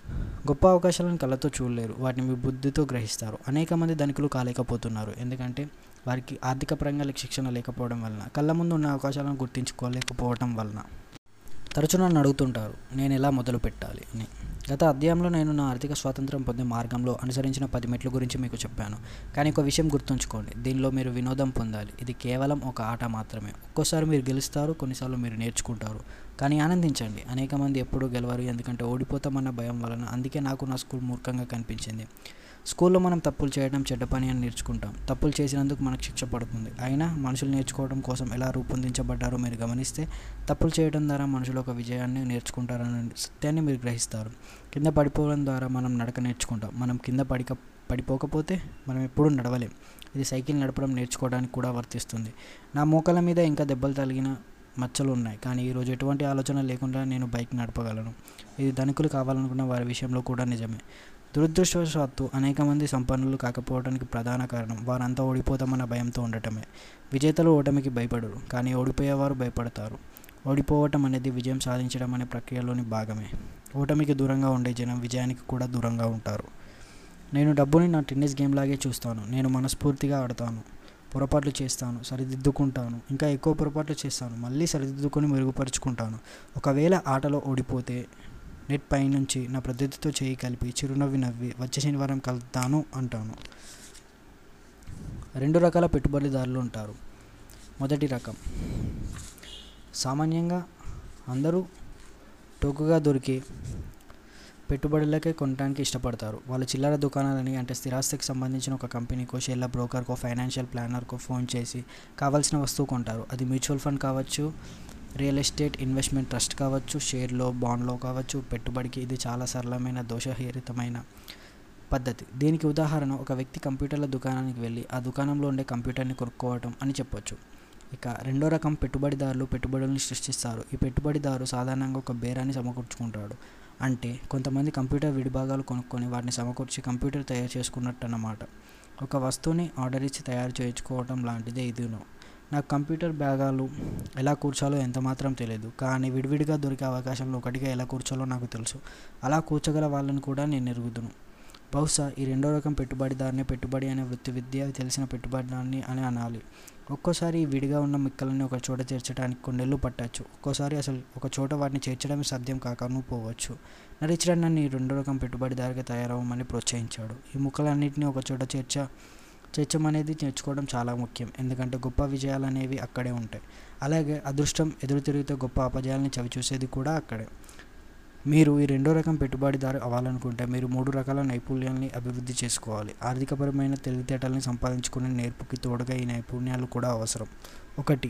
గొప్ప అవకాశాలను కళ్ళతో చూడలేరు వాటిని మీ బుద్ధితో గ్రహిస్తారు అనేక మంది ధనికులు కాలేకపోతున్నారు ఎందుకంటే వారికి ఆర్థిక పరంగా శిక్షణ లేకపోవడం వలన కళ్ళ ముందు ఉన్న అవకాశాలను గుర్తించుకోలేకపోవడం వలన తరచూ నన్ను అడుగుతుంటారు నేను ఎలా మొదలు పెట్టాలి అని గత అధ్యాయంలో నేను నా ఆర్థిక స్వాతంత్రం పొందే మార్గంలో అనుసరించిన పది మెట్ల గురించి మీకు చెప్పాను కానీ ఒక విషయం గుర్తుంచుకోండి దీనిలో మీరు వినోదం పొందాలి ఇది కేవలం ఒక ఆట మాత్రమే ఒక్కోసారి మీరు గెలుస్తారు కొన్నిసార్లు మీరు నేర్చుకుంటారు కానీ ఆనందించండి అనేక మంది ఎప్పుడూ గెలవరు ఎందుకంటే ఓడిపోతామన్న భయం వలన అందుకే నాకు నా స్కూల్ మూర్ఖంగా కనిపించింది స్కూల్లో మనం తప్పులు చేయడం చెడ్డ పని అని నేర్చుకుంటాం తప్పులు చేసినందుకు మనకు శిక్ష పడుతుంది అయినా మనుషులు నేర్చుకోవడం కోసం ఎలా రూపొందించబడ్డారో మీరు గమనిస్తే తప్పులు చేయడం ద్వారా మనుషులు ఒక విజయాన్ని నేర్చుకుంటారనే సత్యాన్ని మీరు గ్రహిస్తారు కింద పడిపోవడం ద్వారా మనం నడక నేర్చుకుంటాం మనం కింద పడిక పడిపోకపోతే మనం ఎప్పుడూ నడవలేం ఇది సైకిల్ నడపడం నేర్చుకోవడానికి కూడా వర్తిస్తుంది నా మోకాల మీద ఇంకా దెబ్బలు తగిలిన మచ్చలు ఉన్నాయి కానీ ఈరోజు ఎటువంటి ఆలోచన లేకుండా నేను బైక్ నడపగలను ఇది ధనికులు కావాలనుకున్న వారి విషయంలో కూడా నిజమే దురదృష్టవశాత్తు అనేక మంది సంపన్నులు కాకపోవడానికి ప్రధాన కారణం వారంతా ఓడిపోతామన్న భయంతో ఉండటమే విజేతలు ఓటమికి భయపడరు కానీ ఓడిపోయేవారు భయపడతారు ఓడిపోవటం అనేది విజయం సాధించడం అనే ప్రక్రియలోని భాగమే ఓటమికి దూరంగా ఉండే జనం విజయానికి కూడా దూరంగా ఉంటారు నేను డబ్బుని నా టెన్నిస్ గేమ్ లాగే చూస్తాను నేను మనస్ఫూర్తిగా ఆడతాను పొరపాట్లు చేస్తాను సరిదిద్దుకుంటాను ఇంకా ఎక్కువ పొరపాట్లు చేస్తాను మళ్ళీ సరిదిద్దుకొని మెరుగుపరుచుకుంటాను ఒకవేళ ఆటలో ఓడిపోతే నెట్ పైనుంచి నా ప్రతితో చేయి కలిపి చిరునవ్వి నవ్వి వచ్చే శనివారం కలుద్దాను అంటాను రెండు రకాల పెట్టుబడిదారులు ఉంటారు మొదటి రకం సామాన్యంగా అందరూ టోకుగా దొరికి పెట్టుబడులకే కొనడానికి ఇష్టపడతారు వాళ్ళు చిల్లర దుకాణాలని అంటే స్థిరాస్తికి సంబంధించిన ఒక కంపెనీకో షేర్ల బ్రోకర్కో ఫైనాన్షియల్ ప్లానర్కో ఫోన్ చేసి కావాల్సిన వస్తువు కొంటారు అది మ్యూచువల్ ఫండ్ కావచ్చు రియల్ ఎస్టేట్ ఇన్వెస్ట్మెంట్ ట్రస్ట్ కావచ్చు షేర్లో బాండ్లో కావచ్చు పెట్టుబడికి ఇది చాలా సరళమైన దోషహీరితమైన పద్ధతి దీనికి ఉదాహరణ ఒక వ్యక్తి కంప్యూటర్ల దుకాణానికి వెళ్ళి ఆ దుకాణంలో ఉండే కంప్యూటర్ని కొనుక్కోవటం అని చెప్పొచ్చు ఇక రెండో రకం పెట్టుబడిదారులు పెట్టుబడులను సృష్టిస్తారు ఈ పెట్టుబడిదారు సాధారణంగా ఒక బేరాన్ని సమకూర్చుకుంటాడు అంటే కొంతమంది కంప్యూటర్ విడిభాగాలు కొనుక్కొని వాటిని సమకూర్చి కంప్యూటర్ తయారు చేసుకున్నట్టు అన్నమాట ఒక వస్తువుని ఆర్డర్ ఇచ్చి తయారు చేయించుకోవడం లాంటిదే ఇదిను నాకు కంప్యూటర్ భాగాలు ఎలా కూర్చోలో ఎంత మాత్రం తెలియదు కానీ విడివిడిగా దొరికే అవకాశంలో ఒకటిగా ఎలా కూర్చోలో నాకు తెలుసు అలా కూర్చోగల వాళ్ళని కూడా నేను ఎరుగుదును బహుశా ఈ రెండో రకం పెట్టుబడిదారుని పెట్టుబడి అనే వృత్తి విద్య తెలిసిన పెట్టుబడిదారుని అని అనాలి ఒక్కోసారి ఈ విడిగా ఉన్న మిక్కలని ఒక చోట చేర్చడానికి కొన్నేళ్ళు పట్టచ్చు ఒక్కోసారి అసలు ఒక చోట వాటిని చేర్చడం సాధ్యం కాకను పోవచ్చు నరిచరణ్ నన్ను ఈ రెండో రకం పెట్టుబడిదారుగా తయారవ్వమని ప్రోత్సహించాడు ఈ ముక్కలన్నింటినీ ఒక చోట చేర్చ చేర్చమనేది నేర్చుకోవడం చాలా ముఖ్యం ఎందుకంటే గొప్ప విజయాలు అనేవి అక్కడే ఉంటాయి అలాగే అదృష్టం ఎదురు తిరిగితే గొప్ప అపజయాలని చవిచూసేది కూడా అక్కడే మీరు ఈ రెండో రకం పెట్టుబడిదారు అవ్వాలనుకుంటే మీరు మూడు రకాల నైపుణ్యాలని అభివృద్ధి చేసుకోవాలి ఆర్థికపరమైన తెలివితేటల్ని సంపాదించుకునే నేర్పుకి తోడుగా ఈ నైపుణ్యాలు కూడా అవసరం ఒకటి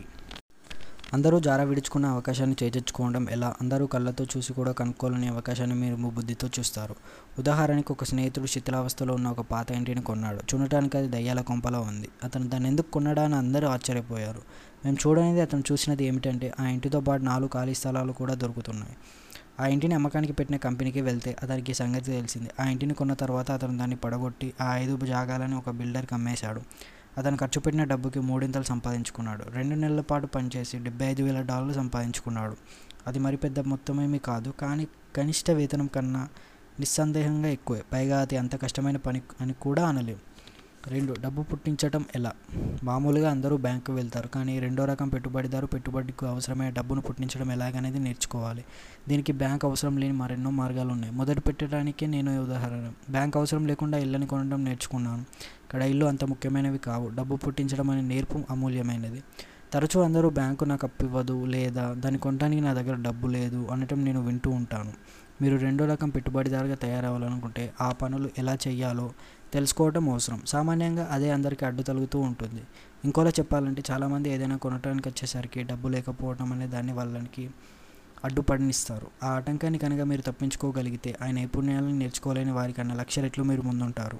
అందరూ జార విడుచుకున్న అవకాశాన్ని చేజెచ్చుకోవడం ఎలా అందరూ కళ్ళతో చూసి కూడా కనుక్కోలేని అవకాశాన్ని మీరు మీ బుద్ధితో చూస్తారు ఉదాహరణకు ఒక స్నేహితుడు శిథిలావస్థలో ఉన్న ఒక పాత ఇంటిని కొన్నాడు చూడటానికి అది దయ్యాల కొంపలో ఉంది అతను దాన్ని ఎందుకు కొన్నాడా అని అందరూ ఆశ్చర్యపోయారు మేము చూడనిది అతను చూసినది ఏమిటంటే ఆ ఇంటితో పాటు నాలుగు ఖాళీ స్థలాలు కూడా దొరుకుతున్నాయి ఆ ఇంటిని అమ్మకానికి పెట్టిన కంపెనీకి వెళ్తే అతనికి ఈ సంగతి తెలిసింది ఆ ఇంటిని కొన్న తర్వాత అతను దాన్ని పడగొట్టి ఆ ఐదు జాగాలని ఒక బిల్డర్కి అమ్మేశాడు అతను ఖర్చు పెట్టిన డబ్బుకి మూడింతలు సంపాదించుకున్నాడు రెండు నెలల పాటు పనిచేసి డెబ్బై ఐదు వేల డాలర్లు సంపాదించుకున్నాడు అది మరి పెద్ద మొత్తమేమీ కాదు కానీ కనిష్ట వేతనం కన్నా నిస్సందేహంగా ఎక్కువే పైగా అది అంత కష్టమైన పని అని కూడా అనలేం రెండు డబ్బు పుట్టించటం ఎలా మామూలుగా అందరూ బ్యాంకు వెళ్తారు కానీ రెండో రకం పెట్టుబడిదారు పెట్టుబడికి అవసరమైన డబ్బును పుట్టించడం ఎలాగనేది నేర్చుకోవాలి దీనికి బ్యాంక్ అవసరం లేని మరెన్నో మార్గాలు ఉన్నాయి మొదటి పెట్టడానికే నేను ఉదాహరణ బ్యాంక్ అవసరం లేకుండా ఇళ్ళని కొనడం నేర్చుకున్నాను ఇక్కడ ఇల్లు అంత ముఖ్యమైనవి కావు డబ్బు పుట్టించడం అనే నేర్పు అమూల్యమైనది తరచూ అందరూ బ్యాంకు నాకు అప్పు ఇవ్వదు లేదా దాన్ని కొనడానికి నా దగ్గర డబ్బు లేదు అనటం నేను వింటూ ఉంటాను మీరు రెండో రకం పెట్టుబడిదారుగా తయారవ్వాలనుకుంటే ఆ పనులు ఎలా చేయాలో తెలుసుకోవడం అవసరం సామాన్యంగా అదే అందరికీ అడ్డు తగులుతూ ఉంటుంది ఇంకోలా చెప్పాలంటే చాలామంది ఏదైనా కొనడానికి వచ్చేసరికి డబ్బు లేకపోవడం అనే దాన్ని వాళ్ళకి అడ్డుపడనిస్తారు ఆ ఆటంకాన్ని కనుక మీరు తప్పించుకోగలిగితే ఆ నైపుణ్యాలను నేర్చుకోలేని వారికన్నా లక్ష రెట్లు మీరు ముందుంటారు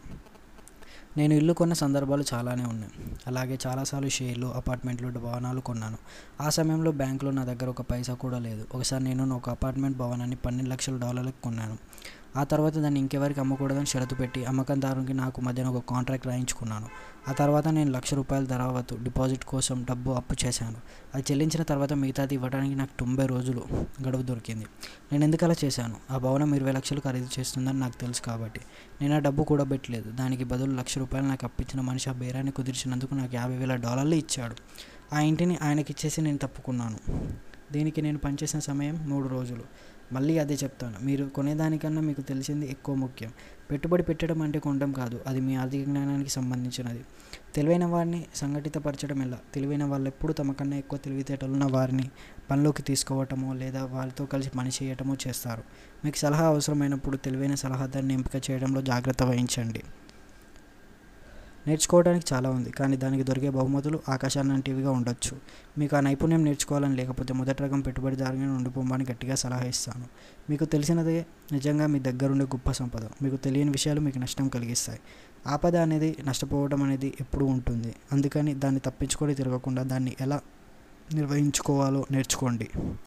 నేను ఇల్లు కొన్న సందర్భాలు చాలానే ఉన్నాయి అలాగే చాలాసార్లు షేర్లు అపార్ట్మెంట్లు భవనాలు కొన్నాను ఆ సమయంలో బ్యాంకులో నా దగ్గర ఒక పైసా కూడా లేదు ఒకసారి నేను ఒక అపార్ట్మెంట్ భవనాన్ని పన్నెండు లక్షల డాలర్లకు కొన్నాను ఆ తర్వాత దాన్ని ఇంకెవరికి అమ్మకూడదని షరతు పెట్టి అమ్మకందారునికి నాకు మధ్యన ఒక కాంట్రాక్ట్ రాయించుకున్నాను ఆ తర్వాత నేను లక్ష రూపాయల ధరవత్తు డిపాజిట్ కోసం డబ్బు అప్పు చేశాను అది చెల్లించిన తర్వాత మిగతాది ఇవ్వడానికి నాకు తొంభై రోజులు గడువు దొరికింది నేను ఎందుకు అలా చేశాను ఆ భవనం ఇరవై లక్షలు ఖరీదు చేస్తుందని నాకు తెలుసు కాబట్టి నేను ఆ డబ్బు కూడా పెట్టలేదు దానికి బదులు లక్ష రూపాయలు నాకు అప్పించిన మనిషి ఆ బేరాన్ని కుదిర్చినందుకు నాకు యాభై వేల డాలర్లు ఇచ్చాడు ఆ ఇంటిని ఆయనకి ఇచ్చేసి నేను తప్పుకున్నాను దీనికి నేను పనిచేసిన సమయం మూడు రోజులు మళ్ళీ అదే చెప్తాను మీరు కొనేదానికన్నా మీకు తెలిసింది ఎక్కువ ముఖ్యం పెట్టుబడి పెట్టడం అంటే కొనడం కాదు అది మీ ఆర్థిక జ్ఞానానికి సంబంధించినది తెలివైన వారిని సంఘటితపరచడం ఎలా తెలివైన వాళ్ళు ఎప్పుడు తమ కన్నా ఎక్కువ తెలివితేటలున్న వారిని పనిలోకి తీసుకోవటమో లేదా వాళ్ళతో కలిసి పని చేయటమో చేస్తారు మీకు సలహా అవసరమైనప్పుడు తెలివైన సలహాదారుని ఎంపిక చేయడంలో జాగ్రత్త వహించండి నేర్చుకోవడానికి చాలా ఉంది కానీ దానికి దొరికే బహుమతులు ఆకాశాన్నంటివిగా ఉండొచ్చు మీకు ఆ నైపుణ్యం నేర్చుకోవాలని లేకపోతే మొదటి రకం పెట్టుబడిదారుగా ఉండిపోమని గట్టిగా సలహా ఇస్తాను మీకు తెలిసినదే నిజంగా మీ దగ్గరుండే గొప్ప సంపద మీకు తెలియని విషయాలు మీకు నష్టం కలిగిస్తాయి ఆపద అనేది నష్టపోవడం అనేది ఎప్పుడూ ఉంటుంది అందుకని దాన్ని తప్పించుకొని తిరగకుండా దాన్ని ఎలా నిర్వహించుకోవాలో నేర్చుకోండి